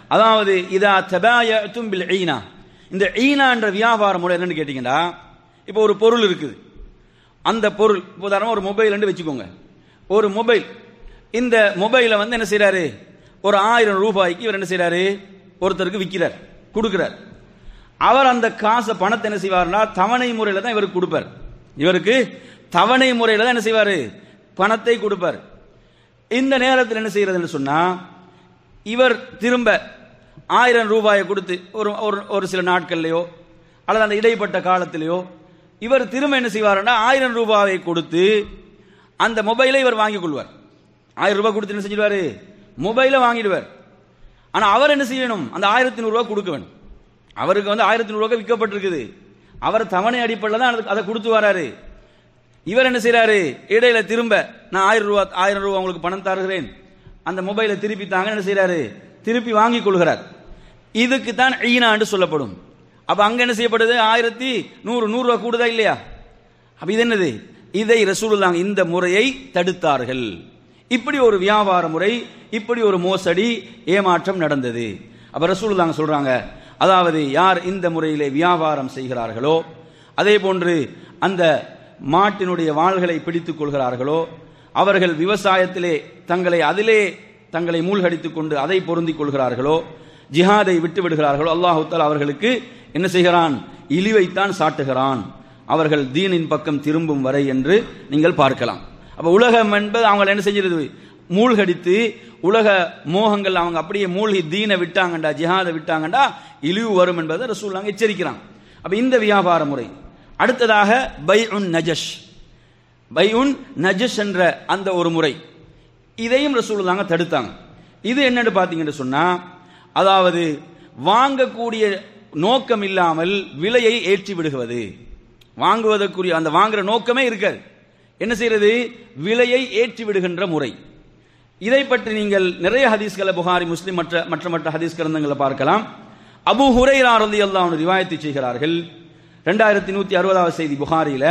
அதாவது இதா தபாயத்தும் பில் ஈனா இந்த ஈனா என்ற வியாபார முறை என்னன்னு கேட்டீங்கன்னா இப்போ ஒரு பொருள் இருக்குது அந்த பொருள் உதாரணமா ஒரு மொபைல் வச்சுக்கோங்க ஒரு மொபைல் இந்த மொபைலை வந்து என்ன செய்றாரு ஒரு ஆயிரம் ரூபாய்க்கு இவர் என்ன செய்றாரு ஒருத்தருக்கு விற்கிறார் கொடுக்கிறார் அவர் அந்த காசை பணத்தை என்ன செய்வார்னா தவணை முறையில் தான் இவருக்கு கொடுப்பார் இவருக்கு தவணை முறையில் தான் என்ன செய்வார் பணத்தை கொடுப்பார் இந்த நேரத்தில் என்ன செய்யறதுன்னு சொன்னா இவர் திரும்ப ஆயிரம் ரூபாயை கொடுத்து ஒரு ஒரு ஒரு சில நாட்கள்லையோ அல்லது அந்த இடைப்பட்ட காலத்திலேயோ இவர் திரும்ப என்ன செய்வாருன்னா ஆயிரம் ரூபாயை கொடுத்து அந்த மொபைலை இவர் வாங்கிக் கொள்வார் ஆயிரம் ரூபாய் கொடுத்து என்ன செஞ்சிடுவாரு மொபைலை வாங்கிடுவார் ஆனா அவர் என்ன செய்யணும் அந்த ஆயிரத்தி நூறு ரூபாய் கொடுக்க வேணும் அவருக்கு வந்து ஆயிரத்தி நூறு ரூபாய் விற்கப்பட்டிருக்குது அவர் தவணை அடிப்படையில் தான் அதுக்கு- அதை கொடுத்து வராரு இவர் என்ன செய்றாரு இடையில திரும்ப நான் ஆயிரம் ரூபாய் ஆயிரம் ரூபாய் உங்களுக்கு பணம் தருகிறேன் அந்த மொபைலை திருப்பி தாங்க என்ன செய்றாரு திருப்பி வாங்கிக் கொள்கிறார் இதுக்கு தான் ஈனான்னு சொல்லப்படும் அப்ப அங்க என்ன செய்யப்படுது ஆயிரத்தி நூறு நூறு ரூபாய் கூடுதா இல்லையா அப்ப இது என்னது இதை ரசூலுல்லாங்க இந்த முறையை தடுத்தார்கள் இப்படி ஒரு வியாபார முறை இப்படி ஒரு மோசடி ஏமாற்றம் நடந்தது அப்ப ரசூலுல்லாங்க சொல்றாங்க அதாவது யார் இந்த முறையிலே வியாபாரம் செய்கிறார்களோ அதே போன்று அந்த மாட்டினுடைய வாள்களை பிடித்துக் கொள்கிறார்களோ அவர்கள் விவசாயத்திலே தங்களை அதிலே தங்களை மூழ்கடித்துக் கொண்டு அதை பொருந்திக் கொள்கிறார்களோ ஜிஹாதை விட்டு விடுகிறார்களோ அல்லாஹு தஆலா அவர்களுக்கு என்ன செய்கிறான் இழிவைத்தான் சாட்டுகிறான் அவர்கள் தீனின் பக்கம் திரும்பும் வரை என்று நீங்கள் பார்க்கலாம் அப்ப உலகம் என்பது அவங்க என்ன செஞ்சிருது மூழ்கடித்து உலக மோகங்கள் அவங்க அப்படியே மூழ்கி தீனை விட்டாங்கண்டா ஜிஹாதை விட்டாங்கண்டா இழிவு வரும் என்பதை ரசூலுல்லாஹ் எச்சரிக்கிறான் அப்ப இந்த வியாபார முறை அடுத்ததாக பை உன் நஜஷ் பை உன் நஜஷ் என்ற அந்த ஒரு முறை இதையும் ரசூலுல்லாங்க தடுத்தாங்க இது என்னன்னு பார்த்தீங்கன்னு சொன்னா அதாவது வாங்கக்கூடிய நோக்கம் இல்லாமல் விலையை ஏற்றி விடுவது வாங்குவதற்குரிய அந்த வாங்குற நோக்கமே இருக்காது என்ன செய்யறது விலையை ஏற்றி விடுகின்ற முறை இதை பற்றி நீங்கள் நிறைய ஹதீஸ்களை புகாரி முஸ்லிம் மற்ற மற்ற மற்ற ஹதீஸ் கிரந்தங்களை பார்க்கலாம் அபு ஹுரைரா ரலியல்லாஹு அன்ஹு ரிவாயத்தை செய்கிறார்கள் ரெண்டாயிரத்தி நூத்தி அறுபதாவது செய்தி புகாரியில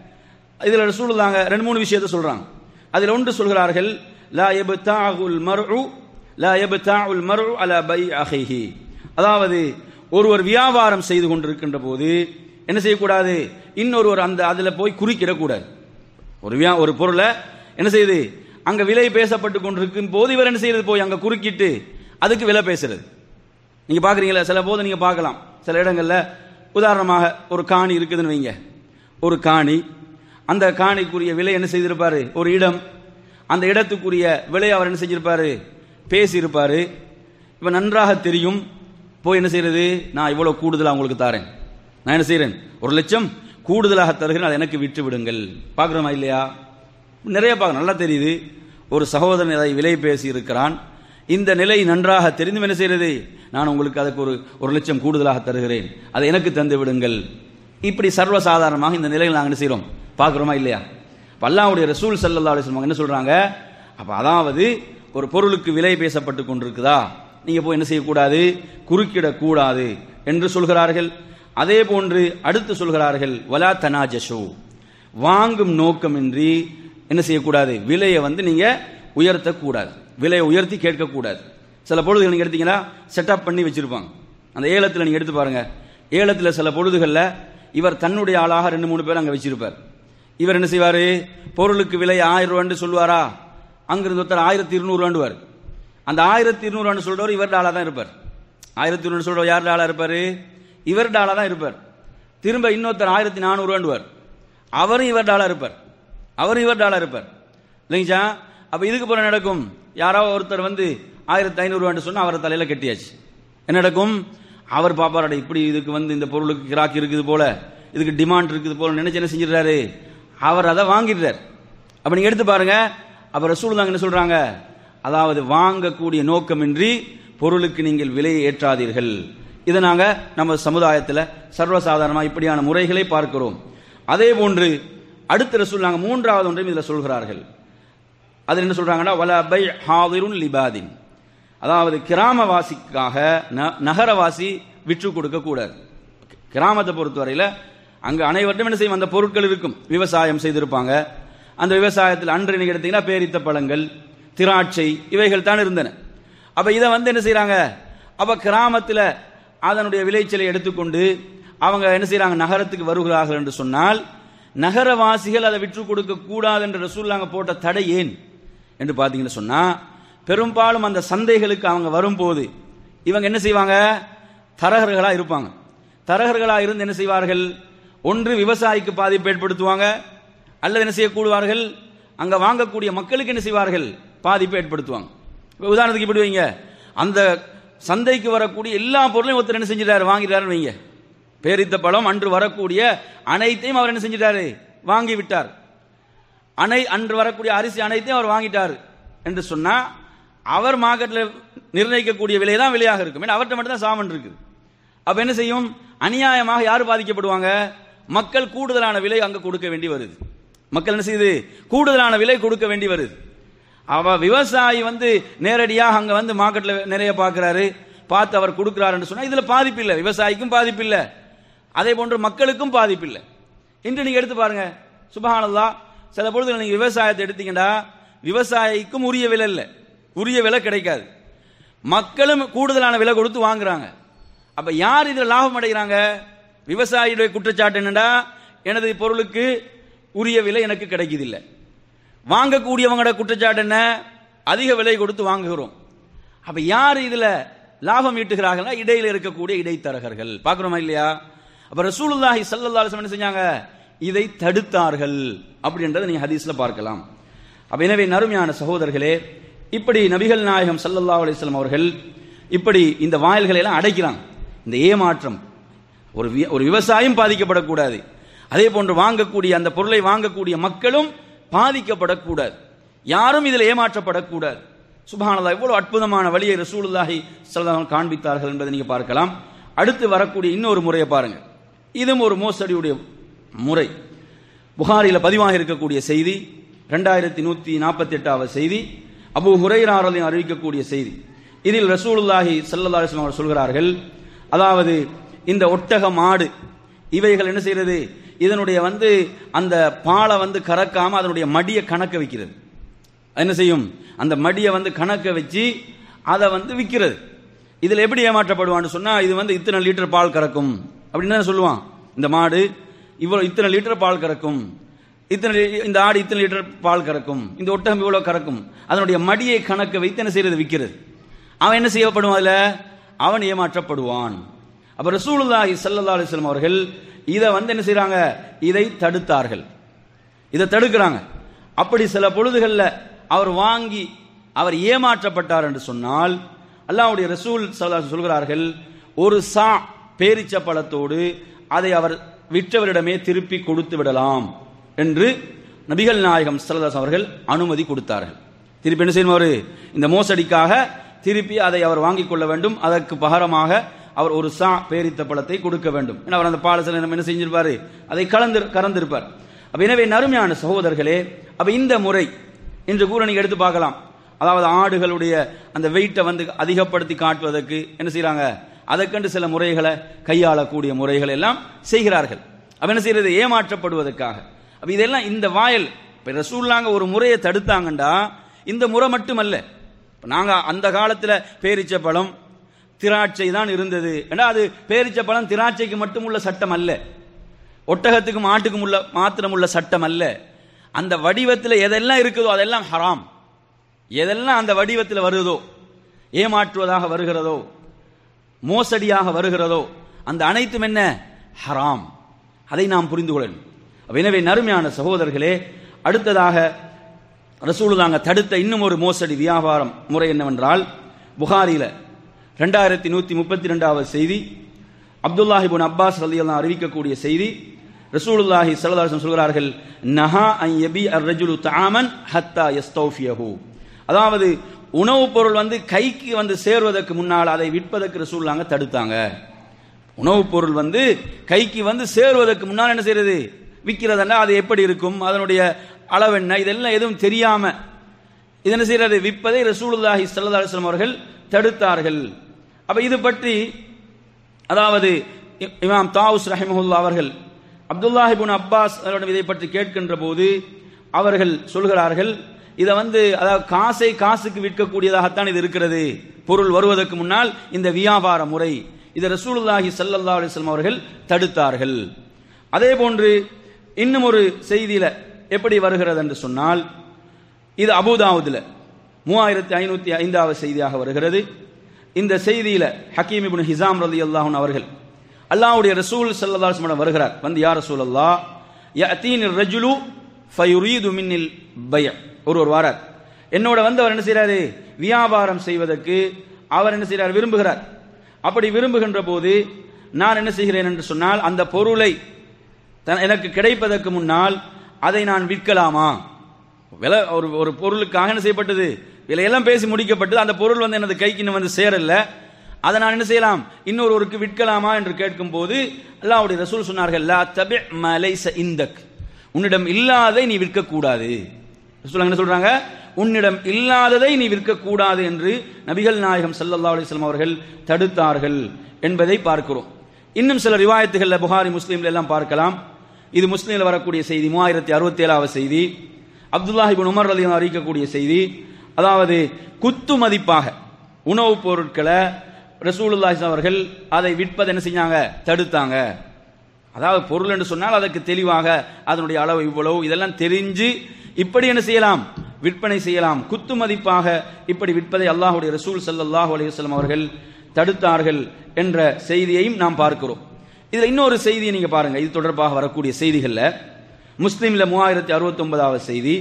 இதுல ரசூலுல்லாங்க ரெண்டு மூணு விஷயத்தை சொல்றாங்க அதுல ஒன்று சொல்கிறார்கள் லா யப்தாஉல் மர்உ லா யப்தாஉல் மர்உ அலா பை அஹிஹி அதாவது ஒருவர் வியாபாரம் செய்து கொண்டிருக்கின்ற போது என்ன செய்யக்கூடாது இன்னொருவர் அந்த அதுல போய் குறுக்கிடக்கூடாது ஒரு வியா ஒரு பொருளை என்ன செய்யுது அங்க விலை பேசப்பட்டு கொண்டிருக்கும் போது இவர் என்ன செய்யறது போய் அங்க குறுக்கிட்டு அதுக்கு விலை பேசுறது நீங்க பாக்குறீங்களா சில போது நீங்க பார்க்கலாம் சில இடங்கள்ல உதாரணமாக ஒரு காணி இருக்குதுன்னு வைங்க ஒரு காணி அந்த காணிக்குரிய விலை என்ன செய்திருப்பாரு ஒரு இடம் அந்த இடத்துக்குரிய விலை அவர் என்ன செஞ்சிருப்பாரு பேசியிருப்பாரு இப்ப நன்றாக தெரியும் போய் என்ன செய்யறது நான் இவ்வளவு கூடுதலா உங்களுக்கு தாரேன் நான் என்ன செய்றேன் ஒரு லட்சம் கூடுதலாக தருகிறேன் அதை எனக்கு விட்டு விடுங்கள் பார்க்குறோமா இல்லையா நிறைய பார்க்க நல்லா தெரியுது ஒரு சகோதரன் அதை விலை பேசி இருக்கிறான் இந்த நிலை நன்றாக தெரிந்தும் என்ன செய்யறது நான் உங்களுக்கு அதுக்கு ஒரு ஒரு லட்சம் கூடுதலாக தருகிறேன் அதை எனக்கு தந்து விடுங்கள் இப்படி சர்வசாதாரணமாக இந்த நிலையில் நாங்கள் என்ன செய்கிறோம் பார்க்குறோமா இல்லையா அப்ப அல்லாஹ்வுடைய ரசூல் ஸல்லல்லாஹு அலைஹி வஸல்லம் என்ன சொல்றாங்க அப்ப அதாவது ஒரு பொருளுக்கு விலை பேசப்பட்டு கொண்டிருக்குதா நீங்க போய் என்ன செய்யக்கூடாது குறுக்கிடக் கூடாது என்று சொல்கிறார்கள் அதே போன்று அடுத்து சொல்கிறார்கள் வலா தனாஜஷு வாங்கும் நோக்கமின்றி என்ன செய்யக்கூடாது விலையை வந்து நீங்க உயர்த்தக்கூடாது விலையை உயர்த்தி கேட்கக்கூடாது சில பொழுதுகள் நீங்க எடுத்தீங்கன்னா செட்டப் பண்ணி வச்சிருப்பாங்க அந்த ஏலத்தில் நீங்க எடுத்து பாருங்க ஏலத்தில் சில பொழுதுகளில் இவர் தன்னுடைய ஆளாக ரெண்டு மூணு பேர் அங்கே வச்சிருப்பார் இவர் என்ன செய்வாரு பொருளுக்கு விலை ஆயிரம் ரூபான்னு சொல்லுவாரா அங்கிருந்து ஒருத்தர் ஆயிரத்தி இருநூறுவாண்டுவார் அந்த ஆயிரத்தி இருநூறுவான்னு சொல்றவர் இவருடைய ஆளா தான் இருப்பார் ஆயிரத்தி இருநூறு சொல்றவர் யாருடைய ஆளா இருப்பாரு இவருடைய ஆளா தான் இருப்பார் திரும்ப இன்னொருத்தர் ஆயிரத்தி நானூறுவாண்டுவார் அவரும் இவருடைய ஆளா இருப்பார் அவரும் இவருடைய ஆளா இருப்பார் இல்லைங்களா அப்ப இதுக்கு போற நடக்கும் யாராவது ஒருத்தர் வந்து ஆயிரத்தி ஐநூறுவான்னு சொன்னா அவரை தலையில கட்டியாச்சு என்ன நடக்கும் அவர் பாப்பாரட இப்படி இதுக்கு வந்து இந்த பொருளுக்கு கிராக்கி இருக்குது போல இதுக்கு டிமாண்ட் இருக்குது போல நினைச்சு என்ன செஞ்சிடறாரு அவர் அதை வாங்கிடுறார் அப்ப நீங்க எடுத்து பாருங்க அப்ப ரசூல் என்ன சொல்றாங்க அதாவது வாங்கக்கூடிய நோக்கமின்றி பொருளுக்கு நீங்கள் விலையை ஏற்றாதீர்கள் இதை நாங்க நம்ம சமுதாயத்தில் சர்வசாதாரணமா இப்படியான முறைகளை பார்க்கிறோம் அதே போன்று அடுத்த ரசூல் நாங்க மூன்றாவது ஒன்றையும் இதுல சொல்கிறார்கள் அது என்ன சொல்றாங்கன்னா வல பை ஹாதிருன் லிபாதின் அதாவது கிராமவாசிக்காக ந- நகரவாசி விற்று கொடுக்க கூடாது கிராமத்தை பொறுத்தவரையில அங்க அனைவருக்கும் என்ன செய்யும் அந்த பொருட்கள் இருக்கும் விவசாயம் செய்திருப்பாங்க அந்த விவசாயத்தில் அன்று நீங்க எடுத்தீங்கன்னா பேரித்த பழங்கள் திராட்சை இவைகள் தான் இருந்தன அப்ப இதை வந்து என்ன செய்றாங்க அப்ப கிராமத்துல அதனுடைய விளைச்சலை எடுத்துக்கொண்டு அவங்க என்ன செய்றாங்க நகரத்துக்கு வருகிறார்கள் என்று சொன்னால் நகரவாசிகள் அதை விற்று கொடுக்க கூடாது என்று ரசூல்லாங்க போட்ட தடை ஏன் என்று பார்த்தீங்கன்னு சொன்னா பெரும்பாலும் அந்த சந்தைகளுக்கு அவங்க வரும்போது இவங்க என்ன செய்வாங்க தரகர்களா இருப்பாங்க தரகர்களா இருந்து என்ன செய்வார்கள் ஒன்று விவசாயிக்கு பாதிப்பு ஏற்படுத்துவாங்க அல்லது என்ன செய்யக்கூடுவார்கள் அங்க வாங்கக்கூடிய மக்களுக்கு என்ன செய்வார்கள் பாதிப்பை ஏற்படுத்துவாங்க இப்ப உதாரணத்துக்கு இப்படி வைங்க அந்த சந்தைக்கு வரக்கூடிய எல்லா பொருளையும் ஒருத்தர் என்ன செஞ்சிட்டாரு வாங்கிட்டாருன்னு வைங்க பேரித்த பழம் அன்று வரக்கூடிய அனைத்தையும் அவர் என்ன செஞ்சிட்டாரு வாங்கி விட்டார் அனை அன்று வரக்கூடிய அரிசி அனைத்தையும் அவர் வாங்கிட்டார் என்று சொன்னா அவர் மார்க்கெட்டில் நிர்ணயிக்கக்கூடிய விலை தான் விலையாக இருக்கும் ஏன்னா அவர்கிட்ட மட்டும் தான் சாமன் இருக்குது அப்ப என்ன செய்யும் அநியாயமாக யார் பாதிக்கப்படுவாங்க மக்கள் கூடுதலான விலை அங்க கொடுக்க வேண்டி வருது மக்கள் என்ன செய்யுது கூடுதலான விலை கொடுக்க வேண்டி வருது அவ விவசாயி வந்து நேரடியாக அங்க வந்து மார்க்கெட்ல நிறைய பார்க்கிறாரு பார்த்து அவர் கொடுக்கிறாருன்னு சொன்னா இதுல பாதிப்பு இல்லை விவசாயிக்கும் பாதிப்பு இல்லை அதே போன்று மக்களுக்கும் பாதிப்பு இல்லை இன்று நீங்க எடுத்து பாருங்க சுபஹானல்லா சில பொழுது நீங்க விவசாயத்தை எடுத்தீங்கன்னா விவசாயிக்கும் உரிய விலை இல்லை உரிய விலை கிடைக்காது மக்களும் கூடுதலான விலை கொடுத்து வாங்குறாங்க அப்ப யார் இதுல லாபம் அடைகிறாங்க விவசாயியுடைய குற்றச்சாட்டு என்னடா எனது பொருளுக்கு உரிய விலை எனக்கு கிடைக்குதில்லை வாங்கக்கூடியவங்களோட குற்றச்சாட்டு என்ன அதிக விலை கொடுத்து வாங்குகிறோம் அப்ப யார் இதுல லாபம் ஈட்டுகிறார்கள்னா இடையில இருக்கக்கூடிய இடைத்தரகர்கள் பார்க்கிறோமா இல்லையா அப்ப ரசூலுல்லாஹி ஸல்லல்லாஹு அலைஹி வஸல்லம் என்ன செஞ்சாங்க இதை தடுத்தார்கள் அப்படின்றத நீங்க ஹதீஸ்ல பார்க்கலாம் அப்ப எனவே நறுமையான சகோதரர்களே இப்படி நபிகள் நாயகம் ஸல்லல்லாஹு அலைஹி வஸல்லம் அவர்கள் இப்படி இந்த வாயில்களை எல்லாம் அடைக்கிறாங்க இந்த ஏமாற்றம் ஒரு வி- ஒரு விவசாயம் பாதிக்கப்படக்கூடாது அதே போன்று வாங்கக்கூடிய அந்த பொருளை வாங்கக்கூடிய மக்களும் பாதிக்கப்படக்கூடாது யாரும் இதில் ஏமாற்றப்படக்கூடாது சுபஹானல்லாஹ் இவ்வளவு அற்புதமான வழியை ரசூலுல்லாஹி ஸல்லல்லாஹு அலைஹி காண்பித்தார்கள் என்பதை நீங்க பார்க்கலாம் அடுத்து வரக்கூடிய இன்னொரு முறையை பாருங்க இதுவும் ஒரு மோசடியுடைய முறை புகாரில பதிவாக இருக்கக்கூடிய செய்தி ரெண்டாயிரத்தி நூத்தி நாற்பத்தி எட்டாவது செய்தி அபு ஹுரைராரலையும் அறிவிக்கக்கூடிய செய்தி இதில் ரசூலுல்லாஹி ஸல்லல்லாஹு அலைஹி வஸல்லம் அவர்கள் சொல்கிறார்கள் அதாவது இந்த ஒட்டக மாடு இவைகள் என்ன செய்யறது இதனுடைய வந்து அந்த பாலை வந்து கறக்காம அதனுடைய மடியை கணக்க வைக்கிறது என்ன செய்யும் அந்த மடியை வந்து கணக்க வச்சு அதை வந்து விற்கிறது இதுல எப்படி ஏமாற்றப்படுவான்னு சொன்னா இது வந்து இத்தனை லிட்டர் பால் கறக்கும் அப்படின்னு தானே சொல்லுவான் இந்த மாடு இவ்வளவு இத்தனை லிட்டர் பால் கறக்கும் இத்தனை லி- இந்த ஆடு இத்தனை லிட்டர் பால் கறக்கும் இந்த ஒட்டகம் இவ்வளவு கறக்கும் அதனுடைய மடியை கணக்க வைத்து என்ன செய்யறது விற்கிறது அவன் என்ன செய்யப்படுவான் அதுல அவன் ஏமாற்றப்படுவான் அப்ப ரசூலுல்லாஹி ஸல்லல்லாஹு அலைஹி வஸல்லம் அவர்கள் இதை வந்து என்ன செய்றாங்க இதை தடுத்தார்கள் இதை தடுக்கிறாங்க அப்படி சில பொழுதுகள்ல அவர் வாங்கி அவர் ஏமாற்றப்பட்டார் என்று சொன்னால் அல்லாஹ்வுடைய ரசூல் ஸல்லல்லாஹு அலைஹி வஸல்லம் சொல்கிறார்கள் ஒரு சா பேரிச்ச பழத்தோடு அதை அவர் விற்றவரிடமே திருப்பி கொடுத்து விடலாம் என்று நபிகள் நாயகம் ஸல்லல்லாஹு அலைஹி வஸல்லம் அவர்கள் அனுமதி கொடுத்தார்கள் திருப்பி என்ன செய்யணும் அவரு இந்த மோசடிக்காக திருப்பி அதை அவர் வாங்கிக் கொள்ள வேண்டும் அதற்கு பகரமாக அவர் ஒரு சா பேரித்த பழத்தை கொடுக்க வேண்டும் ஏன்னா அவர் அந்த பாலசில நம்ம என்ன செஞ்சிருப்பாரு அதை கலந்து கறந்திருப்பார் அப்ப எனவே நறுமையான சகோதரர்களே அப்ப இந்த முறை இன்று கூட நீங்க எடுத்து பார்க்கலாம் அதாவது ஆடுகளுடைய அந்த வெயிட்டை வந்து அதிகப்படுத்தி காட்டுவதற்கு என்ன செய்றாங்க அதற்கென்று சில முறைகளை கையாளக்கூடிய முறைகள் எல்லாம் செய்கிறார்கள் அப்ப என்ன செய்யறது ஏமாற்றப்படுவதற்காக அப்ப இதெல்லாம் இந்த வாயல் இப்ப ரசூல்லாங்க ஒரு முறையை தடுத்தாங்கண்டா இந்த முறை மட்டுமல்ல இப்ப நாங்க அந்த காலத்துல பேரிச்ச பழம் திராட்சை தான் இருந்தது ஏன்னா அது பேரிச்ச பழம் திராட்சைக்கு மட்டும் உள்ள சட்டம் அல்ல ஒட்டகத்துக்கும் ஆட்டுக்கும் உள்ள மாத்திரம் உள்ள சட்டம் அல்ல அந்த வடிவத்தில் எதெல்லாம் இருக்குதோ அதெல்லாம் ஹராம் எதெல்லாம் அந்த வடிவத்தில் வருதோ ஏமாற்றுவதாக வருகிறதோ மோசடியாக வருகிறதோ அந்த அனைத்தும் என்ன ஹராம் அதை நாம் புரிந்து கொள்ளணும் அப்ப எனவே நறுமையான சகோதரர்களே அடுத்ததாக ரசூலுல்லாங்க தடுத்த இன்னும் ஒரு மோசடி வியாபாரம் முறை என்னவென்றால் புகாரில ரெண்டாயிரத்தி நூத்தி முப்பத்தி ரெண்டாவது செய்தி அப்துல்லாஹிபுன் அப்பாஸ் ரலியல்லாஹு அறிவிக்கக்கூடிய செய்தி ரசூலுல்லாஹி ஸல்லல்லாஹு அலைஹி வஸல்லம் சொல்கிறார்கள் நஹா அன் யபி அர்-ரஜுலு தஆமன் ஹத்தா யஸ்தௌஃபியஹு அதாவது உணவுப் பொருள் வந்து கைக்கு வந்து சேர்வதற்கு முன்னால் அதை விற்பதற்கு ரசூலுல்லாங்க தடுத்தாங்க உணவுப் பொருள் வந்து கைக்கு வந்து சேருவதற்கு முன்னால் என்ன செய்யறது விற்கிறதுனா அது எப்படி இருக்கும் அதனுடைய அளவு என்ன இதெல்லாம் எதுவும் தெரியாம இது என்ன செய்யறது விற்பதை ரசூலுல்லாஹி ஸல்லல்லாஹு அலைஹி வஸல்லம் அவர்கள் தடுத்தார்கள் அப்ப இது பற்றி அதாவது இ- இமாம் தாவுஸ் ரஹிமஹுல்லா அவர்கள் அப்துல்லாஹிபுன் அப்பாஸ் அவரிடம் இதை பற்றி கேட்கின்ற போது அவர்கள் சொல்கிறார்கள் இதை வந்து அதாவது காசை காசுக்கு விற்கக்கூடியதாகத்தான் இது இருக்கிறது பொருள் வருவதற்கு முன்னால் இந்த வியாபார முறை இதை ரசூலுல்லாஹி ஸல்லல்லாஹு அலைஹி வஸல்லம் அவர்கள் தடுத்தார்கள் அதே போன்று இன்னும் ஒரு செய்தியில எப்படி வருகிறது என்று சொன்னால் இது அபுதாவுதுல மூவாயிரத்தி ஐநூத்தி ஐந்தாவது செய்தியாக வருகிறது இந்த செய்தியில ஹக்கீம் இப்னு ஹிசாம் ரலியல்லாஹு அன்ஹு அவர்கள் அல்லாஹ்வுடைய ரசூல் ஸல்லல்லாஹு அலைஹி வஸல்லம் வருகிறார் வந்து யா ரசூலல்லாஹ் யஅதீனி ரஜுலு ஃபயுரீது மின்னில் பய ஒருவர் வாரார் என்னோட வந்து அவர் என்ன செய்றாரு வியாபாரம் செய்வதற்கு அவர் என்ன செய்றார் விரும்புகிறார் அப்படி விரும்புகின்ற போது நான் என்ன செய்கிறேன் என்று சொன்னால் அந்த பொருளை த- எனக்கு கிடைப்பதற்கு முன்னால் அதை நான் விற்கலாமா விலை ஒரு ஒரு பொருளுக்காக என்ன செய்யப்பட்டது விலையெல்லாம் பேசி முடிக்கப்பட்டது அந்த பொருள் வந்து எனது கைக்கு இன்னும் வந்து சேரல அதை நான் என்ன செய்யலாம் இன்னொருவருக்கு விற்கலாமா என்று கேட்கும் போது அல்லாஹ்வுடைய ரசூல் சொன்னார்கள் லா தபி மலைச இந்தக் உன்னிடம் இல்லாததை நீ விற்கக்கூடாது ரசூல் என்ன சொல்றாங்க உன்னிடம் இல்லாததை நீ விற்கக்கூடாது என்று நபிகள் நாயகம் ஸல்லல்லாஹு அலைஹி வஸல்லம் அவர்கள் தடுத்தார்கள் என்பதை பார்க்கிறோம் இன்னும் சில ரிவாயத்துகள்ல புகாரி முஸ்லீம்ல எல்லாம் பார்க்கலாம் இது முஸ்லீம்ல வரக்கூடிய செய்தி மூவாயிரத்தி அறுபத்தி ஏழாவது செய்தி அப்துல்லாஹ் இப்னு உமர் ரலியல்லாஹு அறிவிக்கக்கூடிய செய்தி அதாவது குத்து மதிப்பாக உணவுப் பொருட்களை ரசூலுல்லாஹி ஸல்லல்லாஹு அவர்கள் அதை விற்பதை என்ன செஞ்சாங்க தடுத்தாங்க அதாவது பொருள் என்று சொன்னால் அதற்கு தெளிவாக அதனுடைய அளவு இவ்வளவு இதெல்லாம் தெரிஞ்சு இப்படி என்ன செய்யலாம் விற்பனை செய்யலாம் குத்து மதிப்பாக இப்படி விற்பதை அல்லாஹ்வுடைய ரசூல் ஸல்லல்லாஹு அலைஹி வஸல்லம் அவர்கள் தடுத்தார்கள் என்ற செய்தியையும் நாம் பார்க்கிறோம் இதுல இன்னொரு செய்தியை நீங்க பாருங்க இது தொடர்பாக வரக்கூடிய செய்திகள்ல முஸ்லீம்ல மூவாயிரத்தி அறுபத்தி ஒன்பதாவது செய்தி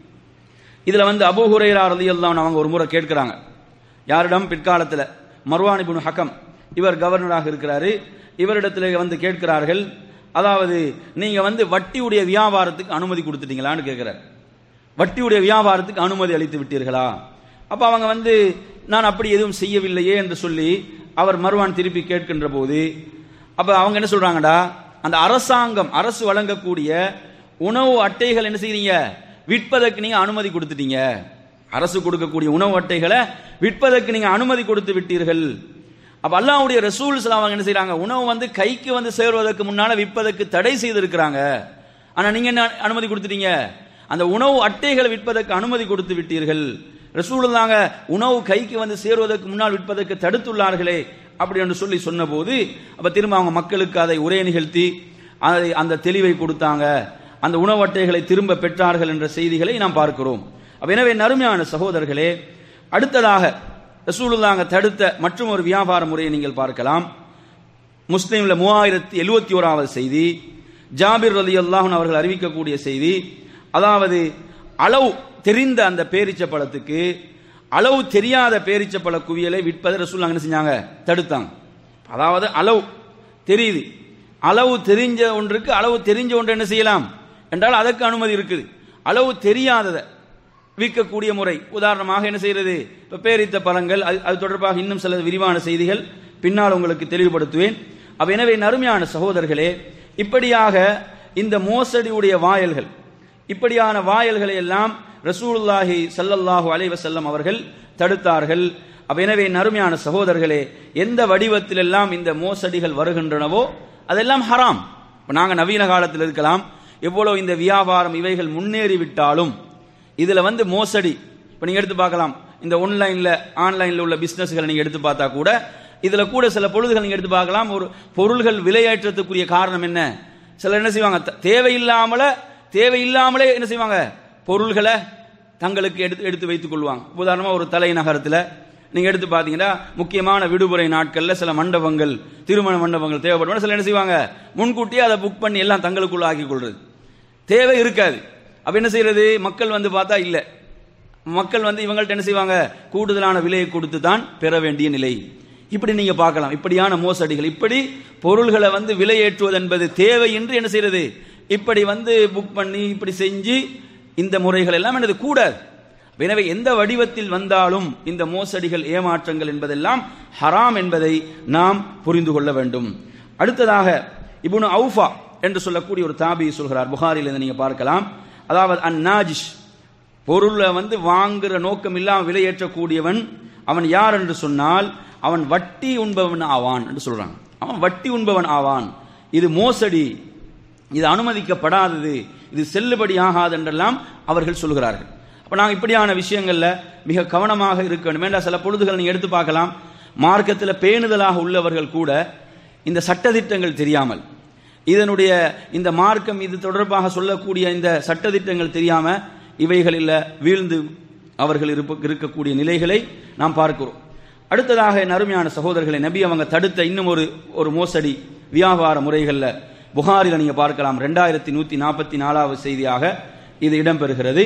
இதுல வந்து அபூ ஹுரைரா ரலியல்லாஹு அன்ஹு அவங்க ஒரு முறை கேட்கிறாங்க யாரிடம் பிற்காலத்துல மர்வான் இப்னு ஹக்கம் இவர் கவர்னராக இருக்கிறாரு இவரிடத்துல வந்து கேட்கிறார்கள் அதாவது நீங்க வந்து வட்டியுடைய வியாபாரத்துக்கு அனுமதி கொடுத்துட்டீங்களான்னு கேட்கிறார் வட்டியுடைய வியாபாரத்துக்கு அனுமதி அளித்து விட்டீர்களா அப்ப அவங்க வந்து நான் அப்படி எதுவும் செய்யவில்லையே என்று சொல்லி அவர் மர்வான் திருப்பி கேட்கின்ற போது அப்ப அவங்க என்ன சொல்றாங்கடா அந்த அரசாங்கம் அரசு வழங்கக்கூடிய உணவு அட்டைகள் என்ன செய்றீங்க விற்பதற்கு நீங்க அனுமதி கொடுத்துட்டீங்க அரசு கொடுக்கக்கூடிய உணவு அட்டைகளை விற்பதற்கு நீங்க அனுமதி கொடுத்து விட்டீர்கள் அப்ப அல்லாஹ்வுடைய ரசூல் ஸல்லல்லாஹு அவங்க என்ன செய்றாங்க உணவு வந்து கைக்கு வந்து சேருவதற்கு முன்னால விற்பதற்கு தடை செய்திருக்கிறாங்க ஆனா நீங்க என்ன அனுமதி கொடுத்துட்டீங்க அந்த உணவு அட்டைகளை விற்பதற்கு அனுமதி கொடுத்து விட்டீர்கள் ரசூலுல்லாங்க உணவு கைக்கு வந்து சேருவதற்கு முன்னால் விற்பதற்கு தடுத்துள்ளார்களே அப்படி என்று சொல்லி சொன்னபோது அப்ப திரும்ப அவங்க மக்களுக்கு அதை உரை நிகழ்த்தி அதை அந்த தெளிவை கொடுத்தாங்க அந்த உணவு அட்டைகளை திரும்ப பெற்றார்கள் என்ற செய்திகளை நாம் பார்க்கிறோம் அப்ப எனவே நறுமையான சகோதரர்களே அடுத்ததாக ரசூலுல்லாங்க தடுத்த மற்றும் ஒரு வியாபார முறையை நீங்கள் பார்க்கலாம் முஸ்லீம்ல மூவாயிரத்தி எழுவத்தி ஓராவது செய்தி ஜாபிர் ரலி அல்லாஹன் அவர்கள் அறிவிக்கக்கூடிய செய்தி அதாவது அளவு தெரிந்த அந்த பேரிச்ச பழத்துக்கு அளவு தெரியாத பேரிச்ச பழ குவியலை விற்பதை ரசூல் என்ன செஞ்சாங்க தடுத்தாங்க அதாவது அளவு தெரியுது அளவு தெரிஞ்ச ஒன்றுக்கு அளவு தெரிஞ்ச ஒன்று என்ன செய்யலாம் என்றால் அதற்கு அனுமதி இருக்குது அளவு தெரியாததை விற்கக்கூடிய முறை உதாரணமாக என்ன செய்யறது இப்ப பேரித்த பழங்கள் அது அது தொடர்பாக இன்னும் சில விரிவான செய்திகள் பின்னால் உங்களுக்கு தெளிவுபடுத்துவேன் அப்ப எனவே நறுமையான சகோதரர்களே இப்படியாக இந்த மோசடியுடைய வாயல்கள் இப்படியான வாயல்களை எல்லாம் ரசூலுல்லாஹி ஸல்லல்லாஹு அலைஹி வஸல்லம் அவர்கள் தடுத்தார்கள் அப்ப எனவே நறுமையான சகோதரர்களே எந்த வடிவத்தில் எல்லாம் இந்த மோசடிகள் வருகின்றனவோ அதெல்லாம் ஹராம் இப்ப நாங்க நவீன காலத்தில் இருக்கலாம் எவ்வளவு இந்த வியாபாரம் இவைகள் முன்னேறி விட்டாலும் இதுல வந்து மோசடி இப்ப நீங்க எடுத்து பார்க்கலாம் இந்த ஒன்லைன்ல ஆன்லைன்ல உள்ள பிசினஸ்களை நீங்க எடுத்து பார்த்தா கூட இதுல கூட சில பொழுதுகள் நீங்க எடுத்து பார்க்கலாம் ஒரு பொருள்கள் விலையேற்றத்துக்குரிய காரணம் என்ன சிலர் என்ன செய்வாங்க த- தேவையில்லாமல தேவையில்லாமலே என்ன செய்வாங்க பொருள்களை தங்களுக்கு எடுத்து எடுத்து வைத்துக் கொள்வாங்க உதாரணமா ஒரு தலைநகரத்துல நீங்க எடுத்து பாத்தீங்கன்னா முக்கியமான விடுமுறை நாட்கள்ல சில மண்டபங்கள் திருமண மண்டபங்கள் தேவைப்படும் சில என்ன செய்வாங்க முன்கூட்டியே அதை புக் பண்ணி எல்லாம் தங்களுக்குள்ள ஆக்கிக் கொள்றது தேவை இருக்காது அப்ப என்ன செய்யறது மக்கள் வந்து பார்த்தா இல்ல மக்கள் வந்து இவங்கள்ட்ட என்ன செய்வாங்க கூடுதலான விலையை கொடுத்து தான் பெற வேண்டிய நிலை இப்படி நீங்க பார்க்கலாம் இப்படியான மோசடிகள் இப்படி பொருள்களை வந்து விலையேற்றுவது என்பது தேவையின்றி என்ன செய்யறது இப்படி வந்து புக் பண்ணி இப்படி செஞ்சு இந்த முறைகள் எல்லாம் எனது கூடாது எனவே எந்த வடிவத்தில் வந்தாலும் இந்த மோசடிகள் ஏமாற்றங்கள் என்பதெல்லாம் ஹராம் என்பதை நாம் புரிந்து கொள்ள வேண்டும் அடுத்ததாக இப்னு அவுஃபா என்று சொல்லக்கூடிய ஒரு தாபி சொல்கிறார் புகாரில் இருந்து நீங்க பார்க்கலாம் அதாவது அன் நாஜிஷ் பொருளை வந்து வாங்குற நோக்கம் இல்லாமல் விலையேற்றக்கூடியவன் அவன் யார் என்று சொன்னால் அவன் வட்டி உண்பவன் ஆவான் என்று சொல்றான் அவன் வட்டி உண்பவன் ஆவான் இது மோசடி இது அனுமதிக்கப்படாதது இது செல்லுபடியாகாது என்றெல்லாம் அவர்கள் சொல்கிறார்கள் அப்ப நாங்கள் இப்படியான விஷயங்கள்ல மிக கவனமாக இருக்க வேண்டும் ஏன்னா சில பொழுதுகள் நீங்க எடுத்து பார்க்கலாம் மார்க்கத்தில் பேணுதலாக உள்ளவர்கள் கூட இந்த சட்டதிட்டங்கள் தெரியாமல் இதனுடைய இந்த மார்க்கம் இது தொடர்பாக சொல்லக்கூடிய இந்த சட்டதிட்டங்கள் தெரியாம இவைகளில் வீழ்ந்து அவர்கள் இருப்ப- இருக்கக்கூடிய நிலைகளை நாம் பார்க்கிறோம் அடுத்ததாக என் அருமையான சகோதரர்களை நபி அவங்க தடுத்த இன்னும் ஒரு ஒரு மோசடி வியாபார முறைகளில் புகாரில் நீங்க பார்க்கலாம் ரெண்டாயிரத்தி நூத்தி நாற்பத்தி நாலாவது செய்தியாக இது இடம்பெறுகிறது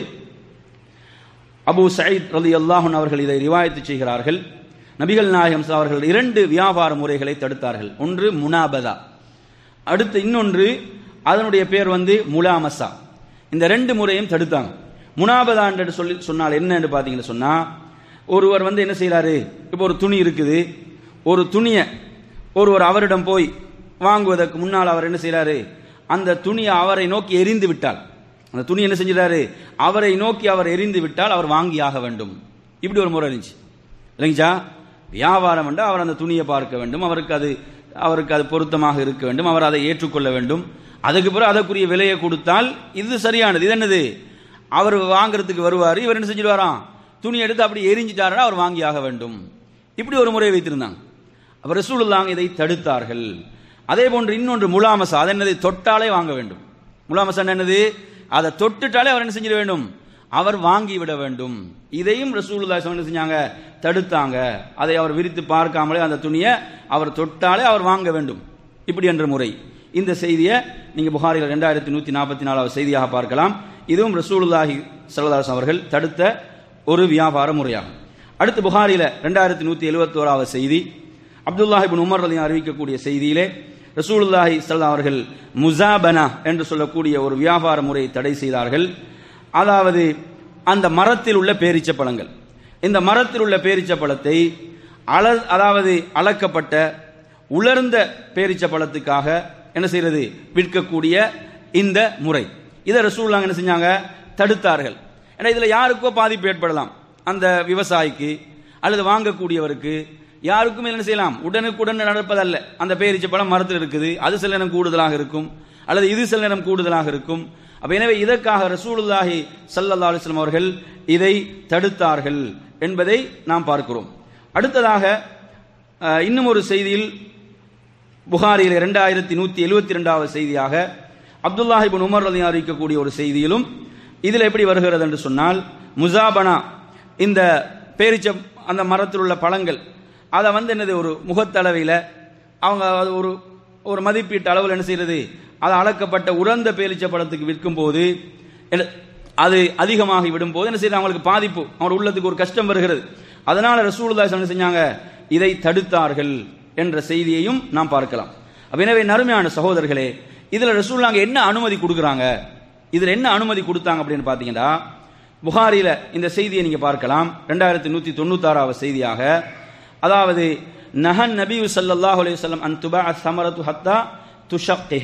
அபூ சயீத் ரலி அல்லாஹன் அவர்கள் இதை ரிவாயத்து செய்கிறார்கள் நபிகள் நாயகம் அவர்கள் இரண்டு வியாபார முறைகளை தடுத்தார்கள் ஒன்று முனாபதா அடுத்து இன்னொன்று அதனுடைய பேர் வந்து முலாமசா இந்த ரெண்டு முறையும் தடுத்தாங்க முனாபதா என்று சொல்லி சொன்னால் என்ன என்று பார்த்தீங்கன்னு சொன்னா ஒருவர் வந்து என்ன செய்யறாரு இப்போ ஒரு துணி இருக்குது ஒரு துணியை ஒருவர் அவரிடம் போய் வாங்குவதற்கு முன்னால் அவர் என்ன செய்யறாரு அந்த துணியை அவரை நோக்கி எரிந்து விட்டால் அந்த துணி என்ன செஞ்சிடாரு அவரை நோக்கி அவர் எரிந்து விட்டால் அவர் வாங்கியாக வேண்டும் இப்படி ஒரு முறை இருந்துச்சு இல்லைங்களா வியாபாரம் என்றால் அவர் அந்த துணியை பார்க்க வேண்டும் அவருக்கு அது அவருக்கு அது பொருத்தமாக இருக்க வேண்டும் அவர் அதை ஏற்றுக்கொள்ள வேண்டும் அதுக்கு பிறகு அதற்குரிய விலையை கொடுத்தால் இது சரியானது இது என்னது அவர் வாங்குறதுக்கு வருவார் இவர் என்ன செஞ்சிடுவாராம் துணி எடுத்து அப்படி எரிஞ்சிட்டாருன்னா அவர் வாங்கியாக வேண்டும் இப்படி ஒரு முறை வைத்திருந்தாங்க அவர் ரசூலுல்லாங்க இதை தடுத்தார்கள் அதே போன்று இன்னொன்று முலாமசா அது என்னது தொட்டாலே வாங்க வேண்டும் முலாமசா என்னது அதை தொட்டுட்டாலே அவர் என்ன செஞ்சிட வேண்டும் அவர் வாங்கி விட வேண்டும் இதையும் ரசூலுல்லாஹி ஸல்லல்லாஹு அலைஹி செஞ்சாங்க தடுத்தாங்க அதை அவர் விரித்து பார்க்காமலே அந்த துணியை அவர் தொட்டாலே அவர் வாங்க வேண்டும் இப்படி என்ற முறை இந்த செய்தியை நீங்க புகாரில் ரெண்டாயிரத்தி நூத்தி நாற்பத்தி நாலாவது செய்தியாக பார்க்கலாம் இதுவும் ரசூலுல்லாஹி ஸல்லல்லாஹு அவர்கள் தடுத்த ஒரு வியாபார முறையாகும் அடுத்து புகாரில ரெண்டாயிரத்தி நூத்தி எழுபத்தோராவது செய்தி அப்துல்லாஹி இப்னு உமர் ரலியல்லாஹு அறிவிக்கக்கூடிய செய்தியிலே ரசூலுல்லாஹி ஸல்லல்லாஹு அவர்கள் முசாபனா என்று சொல்லக்கூடிய ஒரு வியாபார முறையை தடை செய்தார்கள் அதாவது அந்த மரத்தில் உள்ள பேரிச்ச பழங்கள் இந்த மரத்தில் உள்ள பேரிச்ச பழத்தை அள அதாவது அளக்கப்பட்ட உலர்ந்த பேரிச்ச பழத்துக்காக என்ன செய்யறது விற்கக்கூடிய இந்த முறை இதை ரசூலுல்லாஹ் என்ன செஞ்சாங்க தடுத்தார்கள் ஏன்னா இதுல யாருக்கோ பாதிப்பு ஏற்படலாம் அந்த விவசாயிக்கு அல்லது வாங்கக்கூடியவருக்கு யாருக்கும் என்ன செய்யலாம் உடனுக்குடன் நடப்பதல்ல அந்த பேரிச்ச பழம் மரத்தில் இருக்குது அது சில நேரம் கூடுதலாக இருக்கும் அல்லது இது சில நேரம் கூடுதலாக இருக்கும் அப்ப எனவே இதற்காக ரசூலுல்லாஹி ஸல்லல்லாஹு அலைஹி வஸல்லம் அவர்கள் இதை தடுத்தார்கள் என்பதை நாம் பார்க்கிறோம் அடுத்ததாக அஹ், இன்னும் ஒரு செய்தியில் புகாரில் இரண்டாயிரத்தி நூத்தி எழுபத்தி ரெண்டாவது செய்தியாக அப்துல்லாஹி இப்னு உமர் ரலி அறிவிக்கக்கூடிய ஒரு செய்தியிலும் இதில் எப்படி வருகிறது என்று சொன்னால் முசாபனா இந்த பேரிச்ச அந்த மரத்தில் உள்ள பழங்கள் அதை வந்து என்னது ஒரு முகத்தளவையில் அவங்க அது ஒரு ஒரு மதிப்பீட்டு அளவில் என்ன செய்யறது அது அளக்கப்பட்ட உறந்த பேரிச்ச பழத்துக்கு விற்கும் போது என்ன- அது அதிகமாகி விடும் போது என்ன செய்யுது அவங்களுக்கு பாதிப்பு அவங்க உள்ளத்துக்கு ஒரு கஷ்டம் வருகிறது அதனால ரசூலுல்லாஹி என்ன செஞ்சாங்க இதை தடுத்தார்கள் என்ற செய்தியையும் நாம் பார்க்கலாம் அப்ப எனவே நறுமையான சகோதரர்களே இதுல ரசூலுல்லாங்க என்ன அனுமதி கொடுக்குறாங்க இதுல என்ன அனுமதி கொடுத்தாங்க அப்படின்னு பாத்தீங்கன்னா புகாரில இந்த செய்தியை நீங்க பார்க்கலாம் ரெண்டாயிரத்தி நூத்தி தொண்ணூத்தாறாவது செய்தியாக அதாவது நஹன் நபியு ஸல்லல்லாஹு அலைஹி வஸல்லம் அன் துபா சமரத்து ஹத்தா துஷக்கிஹ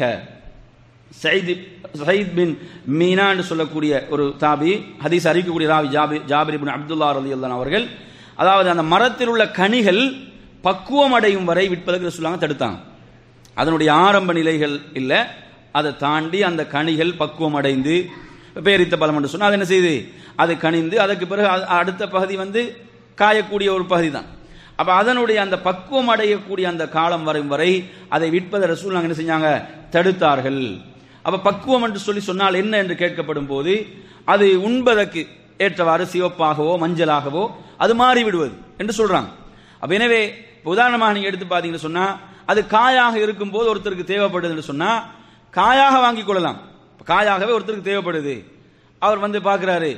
சயீத் சயீத் பின் மீனான்னு சொல்லக்கூடிய ஒரு தாபி ஹதீஸ் அறிவிக்கக்கூடிய ராவி ஜாபி ஜாபிர் இப்னு அப்துல்லா ரலியல்லாஹு அவர்கள் அதாவது அந்த மரத்தில் உள்ள கனிகள் பக்குவம் அடையும் வரை விற்பதற்கு ரசூலுல்லாஹ் தடுத்தாங்க அதனுடைய ஆரம்ப நிலைகள் இல்லை அதை தாண்டி அந்த கனிகள் பக்குவம் அடைந்து பேரித்த பழம் என்று சொன்னால் அது என்ன செய்யுது அது கனிந்து அதுக்கு பிறகு அது- அடுத்த பகுதி வந்து காயக்கூடிய ஒரு பகுதி தான் அப்ப அதனுடைய அந்த பக்குவம் அடையக்கூடிய அந்த காலம் வரும் வரை அதை விற்பதை ரசூல் என்ன செஞ்சாங்க தடுத்தார்கள் அப்ப பக்குவம் என்று சொல்லி சொன்னால் என்ன என்று கேட்கப்படும் போது அது உண்பதற்கு ஏற்றவாறு சிவப்பாகவோ மஞ்சளாகவோ அது மாறி விடுவது என்று சொல்றாங்க அப்ப எனவே இப்ப உதாரணமாக நீங்க எடுத்து பாத்தீங்கன்னு சொன்னா அது காயாக இருக்கும் போது ஒருத்தருக்கு தேவைப்படுது என்று சொன்னா காயாக வாங்கிக் கொள்ளலாம் இப்ப காயாகவே ஒருத்தருக்கு தேவைப்படுது அவர் வந்து பார்க்கிறாரு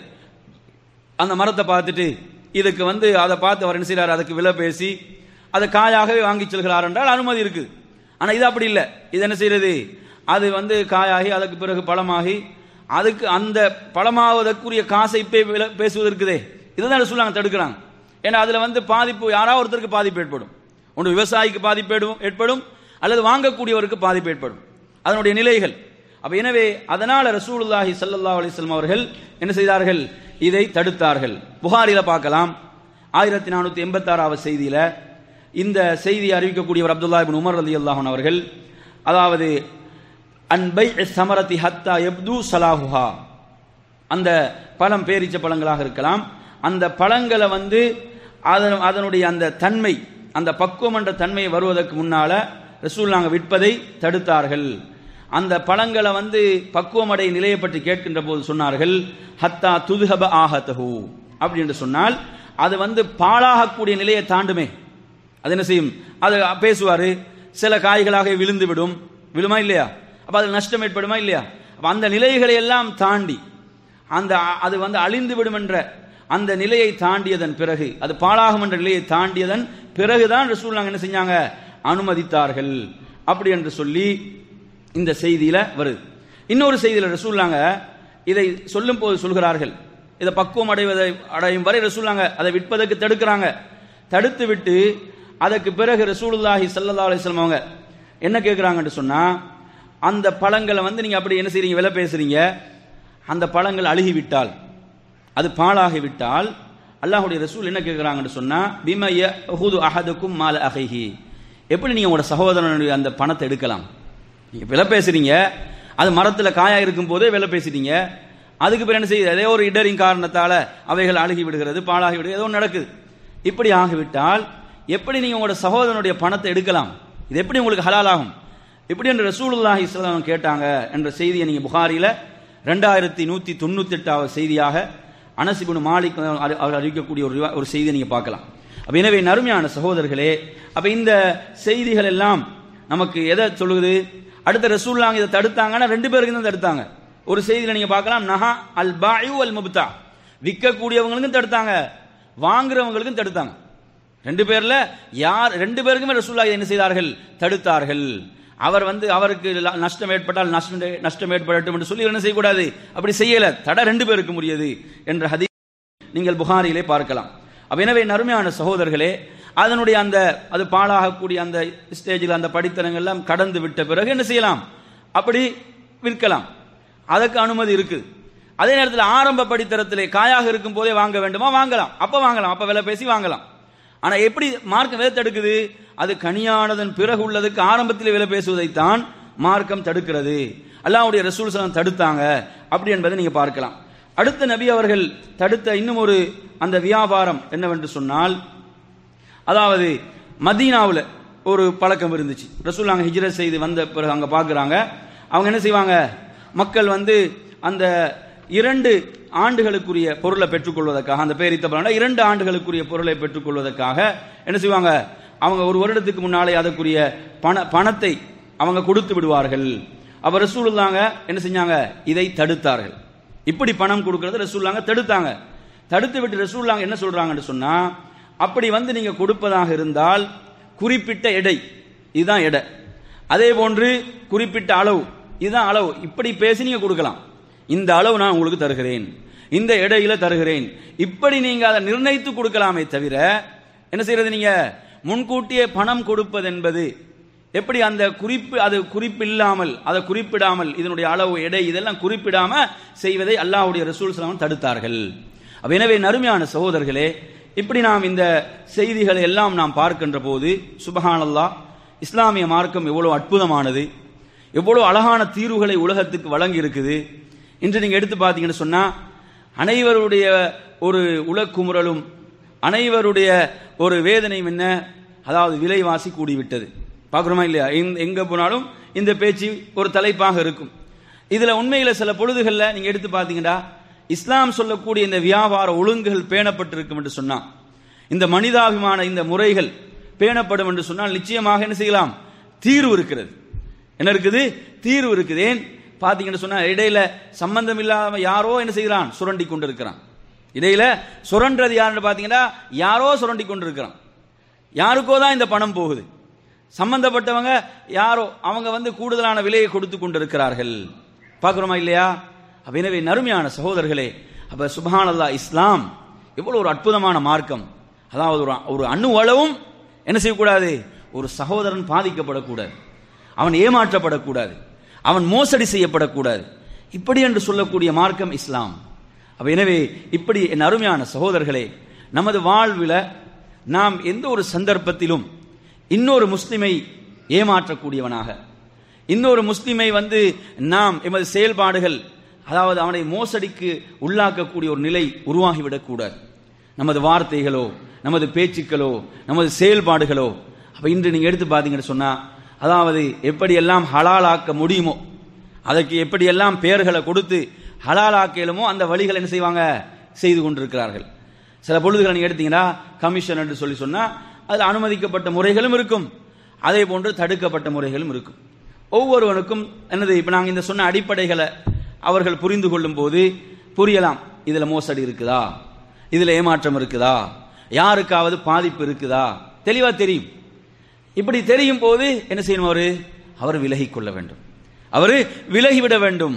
அந்த மரத்தை பார்த்துட்டு இதுக்கு வந்து அதை பார்த்து அவர் என்ன செய்றாரு அதுக்கு விலை பேசி அதை காயாகவே வாங்கி செல்கிறார் என்றால் அனுமதி இருக்கு ஆனா இது அப்படி இல்லை இது என்ன செய்யறது அது வந்து காயாகி அதுக்கு பிறகு பழமாகி அதுக்கு அந்த பழமாவதற்குரிய காசை இப்பே விலை பேசுவது இருக்குதே இதுதான் சொல்லாங்க தடுக்கிறாங்க ஏன்னா அதுல வந்து பாதிப்பு யாராவது ஒருத்தருக்கு பாதிப்பு ஏற்படும் ஒன்று விவசாயிக்கு பாதிப்பு ஏற்படும் ஏற்படும் அல்லது வாங்கக்கூடியவருக்கு பாதிப்பு ஏற்படும் அதனுடைய நிலைகள் அப்ப எனவே அதனால ரசூலுல்லாஹி ஸல்லல்லாஹு அலைஹி வஸல்லம் அவர்கள் என்ன செய்தார்கள் இதை தடுத்தார்கள் புகாரில பார்க்கலாம் ஆயிரத்தி நானூத்தி எண்பத்தி ஆறாவது செய்தியில இந்த செய்தியை அறிவிக்கக்கூடியவர் அப்துல்லா இப்னு உமர் ரலியல்லாஹு அன்ஹு அவர்கள் அதாவது அன்பை சமரத்தி ஹத்தா எப்து சலாஹுஹா அந்த பழம் பேரிச்ச பழங்களாக இருக்கலாம் அந்த பழங்களை வந்து அதன் அதனுடைய அந்த தன்மை அந்த பக்குவம் என்ற தன்மை வருவதற்கு முன்னால ரசூல் நாங்கள் விற்பதை தடுத்தார்கள் அந்த பழங்களை வந்து பக்குவமடை நிலையை பற்றி கேட்கின்ற போது சொன்னார்கள் ஹத்தா துதுஹப ஆஹதஹு அப்படி என்று சொன்னால் அது வந்து பாழாகக்கூடிய நிலையை தாண்டுமே அது என்ன செய்யும் அது பேசுவாரு சில காய்களாக விழுந்து விடும் விழுமா இல்லையா அப்ப அதில் நஷ்டம் ஏற்படுமா இல்லையா அப்ப அந்த நிலைகளை எல்லாம் தாண்டி அந்த அது வந்து அழிந்து விடும் என்ற அந்த நிலையை தாண்டியதன் பிறகு அது பாழாகும் என்ற நிலையை தாண்டியதன் பிறகுதான் ரசூல் நாங்கள் என்ன செஞ்சாங்க அனுமதித்தார்கள் அப்படி என்று சொல்லி இந்த செய்தியில வருது இன்னொரு செய்தியில ரசூல்லாங்க இதை சொல்லும் போது சொல்கிறார்கள் இதை பக்குவம் அடைவதை அடையும் வரை ரசூல்லாங்க அதை விற்பதற்கு தடுக்கிறாங்க தடுத்து விட்டு அதற்கு பிறகு ரசூலுல்லாஹி ஸல்லல்லாஹு அலைஹி வஸல்லம் அவங்க என்ன கேட்குறாங்கன்னு சொன்னா அந்த பழங்களை வந்து நீங்க அப்படி என்ன செய்றீங்க விலை பேசுறீங்க அந்த பழங்கள் அழுகி விட்டால் அது பாழாகி விட்டால் அல்லாஹ்வுடைய ரசூல் என்ன கேட்குறாங்கன்னு சொன்னா பிம யஹுது அஹதுக்கும் மால அகைஹி எப்படி நீங்க உங்களோட சகோதரனுடைய அந்த பணத்தை எடுக்கலாம் நீங்க விலை பேசுறீங்க அது மரத்துல காயா இருக்கும் போதே விலை பேசிட்டீங்க அதுக்கு பிறகு என்ன செய்யுது ஏதோ ஒரு இடரின் காரணத்தால அவைகள் அழுகி விடுகிறது பாழாகி விடுகிறது ஏதோ ஒன்று நடக்குது இப்படி ஆகிவிட்டால் எப்படி நீங்க உங்களோட சகோதரனுடைய பணத்தை எடுக்கலாம் இது எப்படி உங்களுக்கு ஹலால் ஆகும் இப்படி என்று ரசூலுல்லாஹி ஸல்லல்லாஹு கேட்டாங்க என்ற செய்தியை நீங்க புகாரில ரெண்டாயிரத்தி நூத்தி தொண்ணூத்தி எட்டாவது செய்தியாக அனசிபுன் மாலிக் அவர் அவர் அறிவிக்கக்கூடிய ஒரு ரிவா- ஒரு செய்தியை நீங்க பார்க்கலாம் அப்ப எனவே நறுமையான சகோதரர்களே அப்ப இந்த செய்திகள் எல்லாம் நமக்கு எதை சொல்லுது அடுத்த ரசூல்லாங்க இதை தடுத்தாங்கன்னா ரெண்டு பேருக்கு தான் தடுத்தாங்க ஒரு செய்தியில நீங்க பார்க்கலாம் நஹா அல் பாயு அல் முப்தா விற்கக்கூடியவங்களுக்கும் தடுத்தாங்க வாங்குறவங்களுக்கும் தடுத்தாங்க ரெண்டு பேர்ல யார் ரெண்டு பேருக்குமே ரசூல்லா என்ன செய்தார்கள் தடுத்தார்கள் அவர் வந்து அவருக்கு ல- நஷ்டம் ஏற்பட்டால் நஷ்டம் நஷ்டம் ஏற்படட்டும் என்று சொல்லி என்ன செய்யக்கூடாது அப்படி செய்யல தடை ரெண்டு பேருக்கு முடியது என்ற ஹதி நீங்கள் புகாரிலே பார்க்கலாம் அப்ப எனவே நறுமையான சகோதரர்களே அதனுடைய அந்த அது பாழாகக்கூடிய அந்த ஸ்டேஜில் அந்த படித்தனங்கள் எல்லாம் கடந்து விட்ட பிறகு என்ன செய்யலாம் அப்படி விற்கலாம் அதற்கு அனுமதி இருக்கு அதே நேரத்தில் ஆரம்ப படித்தரத்திலே காயாக இருக்கும் போதே வாங்க வேண்டுமா வாங்கலாம் அப்ப வாங்கலாம் அப்ப விலை பேசி வாங்கலாம் ஆனா எப்படி மார்க்கம் எதை தடுக்குது அது கனியானதன் பிறகு உள்ளதுக்கு ஆரம்பத்தில் விலை பேசுவதைத்தான் மார்க்கம் தடுக்கிறது அல்லாஹ்வுடைய ரசூல் ஸல்லல்லாஹு தடுத்தாங்க அப்படி என்பதை நீங்க பார்க்கலாம் அடுத்த நபி அவர்கள் தடுத்த இன்னும் ஒரு அந்த வியாபாரம் என்னவென்று சொன்னால் அதாவது மதீனாவுல ஒரு பழக்கம் இருந்துச்சு ரசூல் அங்க ஹிஜ்ரத் செய்து வந்த பிறகு அங்க பார்க்கறாங்க அவங்க என்ன செய்வாங்க மக்கள் வந்து அந்த இரண்டு ஆண்டுகளுக்குரிய பொருளை பெற்றுக்கொள்வதற்காக அந்த பேரித்த பலனா இரண்டு ஆண்டுகளுக்குரிய பொருளை பெற்றுக்கொள்வதற்காக என்ன செய்வாங்க அவங்க ஒரு வருடத்துக்கு முன்னாலே அதற்குரிய பண பணத்தை அவங்க கொடுத்து விடுவார்கள் அப்ப ரசூலுல்லாங்க என்ன செஞ்சாங்க இதை தடுத்தார்கள் இப்படி பணம் கொடுக்கறது ரசூல்லாங்க தடுத்தாங்க தடுத்து விட்டு ரசூல்லாங்க என்ன சொல்றாங்கன்னு சொன்னா அப்படி வந்து நீங்க கொடுப்பதாக இருந்தால் குறிப்பிட்ட எடை இதுதான் எடை அதே போன்று குறிப்பிட்ட அளவு இதுதான் அளவு இப்படி பேசி நீங்க கொடுக்கலாம் இந்த அளவு நான் உங்களுக்கு தருகிறேன் இந்த எடையில தருகிறேன் இப்படி நீங்க அதை நிர்ணயித்து கொடுக்கலாமே தவிர என்ன செய்யறது நீங்க முன்கூட்டியே பணம் கொடுப்பது என்பது எப்படி அந்த குறிப்பு அது குறிப்பில்லாமல் அதை குறிப்பிடாமல் இதனுடைய அளவு எடை இதெல்லாம் குறிப்பிடாம செய்வதை அல்லாஹ்வுடைய ரசூல் ஸல்லல்லாஹு தடுத்தார்கள் அப்ப எனவே நறுமையான சகோதரர்களே இப்படி நாம் இந்த செய்திகளை எல்லாம் நாம் பார்க்கின்ற போது சுபஹானல்லாஹ் இஸ்லாமிய மார்க்கம் எவ்வளவு அற்புதமானது எவ்வளவு அழகான தீர்வுகளை உலகத்துக்கு வழங்கி இருக்குது இன்று நீங்க எடுத்து பார்த்தீங்கன்னு சொன்னா அனைவருடைய ஒரு உலக்குமுறலும் அனைவருடைய ஒரு வேதனையும் என்ன அதாவது விலைவாசி கூடிவிட்டது பார்க்குறோமா இல்லையா எங்க- எங்க போனாலும் இந்த பேச்சு ஒரு தலைப்பாக இருக்கும் இதுல உண்மையில சில பொழுதுகள்ல நீங்க எடுத்து பார்த்தீங்கன்னா இஸ்லாம் சொல்லக்கூடிய இந்த வியாபார ஒழுங்குகள் பேணப்பட்டிருக்கும் என்று சொன்னா இந்த மனிதாபிமான இந்த முறைகள் பேணப்படும் என்று சொன்னால் நிச்சயமாக என்ன செய்யலாம் தீர்வு இருக்கிறது என்ன இருக்குது தீர்வு இருக்குது ஏன் பாத்தீங்கன்னு சொன்னா இடையில சம்பந்தம் இல்லாம யாரோ என்ன செய்கிறான் சுரண்டி கொண்டிருக்கிறான் இடையில சுரண்டது யாருன்னு பாத்தீங்கன்னா யாரோ சுரண்டி கொண்டிருக்கிறான் யாருக்கோ தான் இந்த பணம் போகுது சம்பந்தப்பட்டவங்க யாரோ அவங்க வந்து கூடுதலான விலையை கொடுத்து கொண்டிருக்கிறார்கள் பார்க்குறோமா இல்லையா அப்ப எனவே நறுமையான சகோதரர்களே அப்ப சுபஹானல்லாஹ் இஸ்லாம் எவ்வளவு ஒரு அற்புதமான மார்க்கம் அதாவது ஒரு ஒரு அணு அளவும் என்ன செய்யக்கூடாது ஒரு சகோதரன் பாதிக்கப்படக்கூடாது அவன் ஏமாற்றப்படக்கூடாது அவன் மோசடி செய்யப்படக்கூடாது இப்படி என்று சொல்லக்கூடிய மார்க்கம் இஸ்லாம் அப்ப எனவே இப்படி என் அருமையான சகோதரர்களே நமது வாழ்வில் நாம் எந்த ஒரு சந்தர்ப்பத்திலும் இன்னொரு முஸ்லிமை ஏமாற்றக்கூடியவனாக இன்னொரு முஸ்லிமை வந்து நாம் எமது செயல்பாடுகள் அதாவது அவனை மோசடிக்கு உள்ளாக்கக்கூடிய ஒரு நிலை உருவாகிவிடக்கூடாது நமது வார்த்தைகளோ நமது பேச்சுக்களோ நமது செயல்பாடுகளோ அப்ப இன்று நீங்க எடுத்து பார்த்தீங்கன்னு சொன்னா அதாவது எப்படியெல்லாம் ஹலாலாக்க முடியுமோ அதற்கு எப்படியெல்லாம் பெயர்களை கொடுத்து ஹலாலாக்கலுமோ அந்த வழிகளை என்ன செய்வாங்க செய்து கொண்டிருக்கிறார்கள் சில பொழுதுகளை நீங்க எடுத்தீங்கன்னா கமிஷன் என்று சொல்லி சொன்னா அதில் அனுமதிக்கப்பட்ட முறைகளும் இருக்கும் அதே போன்று தடுக்கப்பட்ட முறைகளும் இருக்கும் ஒவ்வொருவனுக்கும் என்னது இப்ப நாங்க இந்த சொன்ன அடிப்படைகளை அவர்கள் புரிந்து கொள்ளும் போது புரியலாம் இதுல மோசடி இருக்குதா இதுல ஏமாற்றம் இருக்குதா யாருக்காவது பாதிப்பு இருக்குதா தெளிவா தெரியும் இப்படி தெரியும் போது என்ன செய்யணும் அவரு அவர் விலகிக் கொள்ள வேண்டும் அவரு விலகிவிட வேண்டும்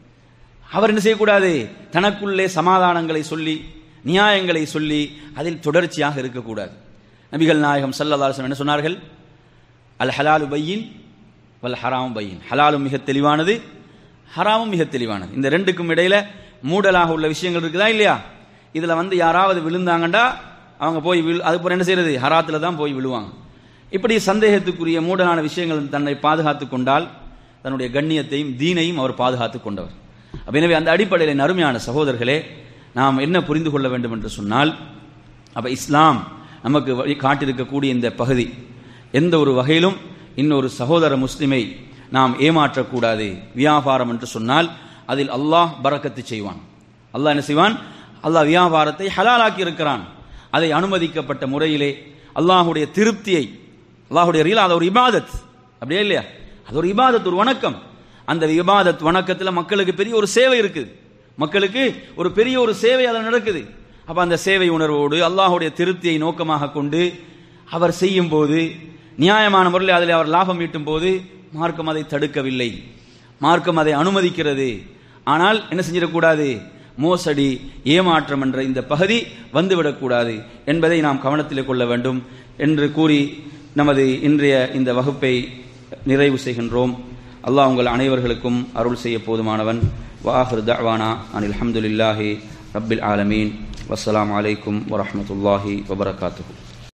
அவர் என்ன செய்யக்கூடாது தனக்குள்ளே சமாதானங்களை சொல்லி நியாயங்களை சொல்லி அதில் தொடர்ச்சியாக இருக்கக்கூடாது நபிகள் நாயகம் சல்லல்லாஹு என்ன சொன்னார்கள் அல் ஹலாலு பையின் வல் ஹராமும் பையின் ஹலாலும் மிக தெளிவானது ஹராமும் மிக தெளிவானது இந்த ரெண்டுக்கும் இடையில மூடலாக உள்ள விஷயங்கள் இருக்குதா இல்லையா இதுல வந்து யாராவது விழுந்தாங்கண்டா அவங்க போய் விழு அதுக்கப்புறம் என்ன செய்யறது ஹராத்துல தான் போய் விழுவாங்க இப்படி சந்தேகத்துக்குரிய மூடலான விஷயங்கள் தன்னை பாதுகாத்துக் கொண்டால் தன்னுடைய கண்ணியத்தையும் தீனையும் அவர் பாதுகாத்துக் கொண்டவர் அப்ப எனவே அந்த அடிப்படையில் அருமையான சகோதரர்களே நாம் என்ன புரிந்து கொள்ள வேண்டும் என்று சொன்னால் அப்ப இஸ்லாம் நமக்கு வழி காட்டியிருக்கக்கூடிய இந்த பகுதி எந்த ஒரு வகையிலும் இன்னொரு சகோதர முஸ்லிமை நாம் ஏமாற்றக்கூடாது வியாபாரம் என்று சொன்னால் அதில் அல்லாஹ் பறக்கத்து செய்வான் அல்லாஹ் என்ன செய்வான் அல்லாஹ் வியாபாரத்தை ஹலாலாக்கி இருக்கிறான் அதை அனுமதிக்கப்பட்ட முறையிலே அல்லாஹுடைய திருப்தியை அல்லாஹுடைய ரீலா அது ஒரு இபாதத் அப்படியே இல்லையா அது ஒரு இபாதத் ஒரு வணக்கம் அந்த இபாதத் வணக்கத்தில் மக்களுக்கு பெரிய ஒரு சேவை இருக்குது மக்களுக்கு ஒரு பெரிய ஒரு சேவை அதில் நடக்குது அப்ப அந்த சேவை உணர்வோடு அல்லாஹுடைய திருப்தியை நோக்கமாக கொண்டு அவர் செய்யும் போது நியாயமான முறையில் அதில் அவர் லாபம் ஈட்டும் போது மார்க்கம் அதை தடுக்கவில்லை மார்க்கம் அதை அனுமதிக்கிறது ஆனால் என்ன செஞ்சிடக்கூடாது மோசடி ஏமாற்றம் என்ற இந்த பகுதி வந்துவிடக்கூடாது என்பதை நாம் கவனத்தில் கொள்ள வேண்டும் என்று கூறி நமது இன்றைய இந்த வகுப்பை நிறைவு செய்கின்றோம் அல்லாஹ் உங்கள் அனைவர்களுக்கும் அருள் செய்ய போதுமானவன் வாஹர் தவானா அனில் அஹமதுல்லாஹி ரப்பில் ஆலமீன் வஸ்ஸலாமு அலைக்கும் வரஹ்மத்துல்லாஹி வபரகாத்துஹு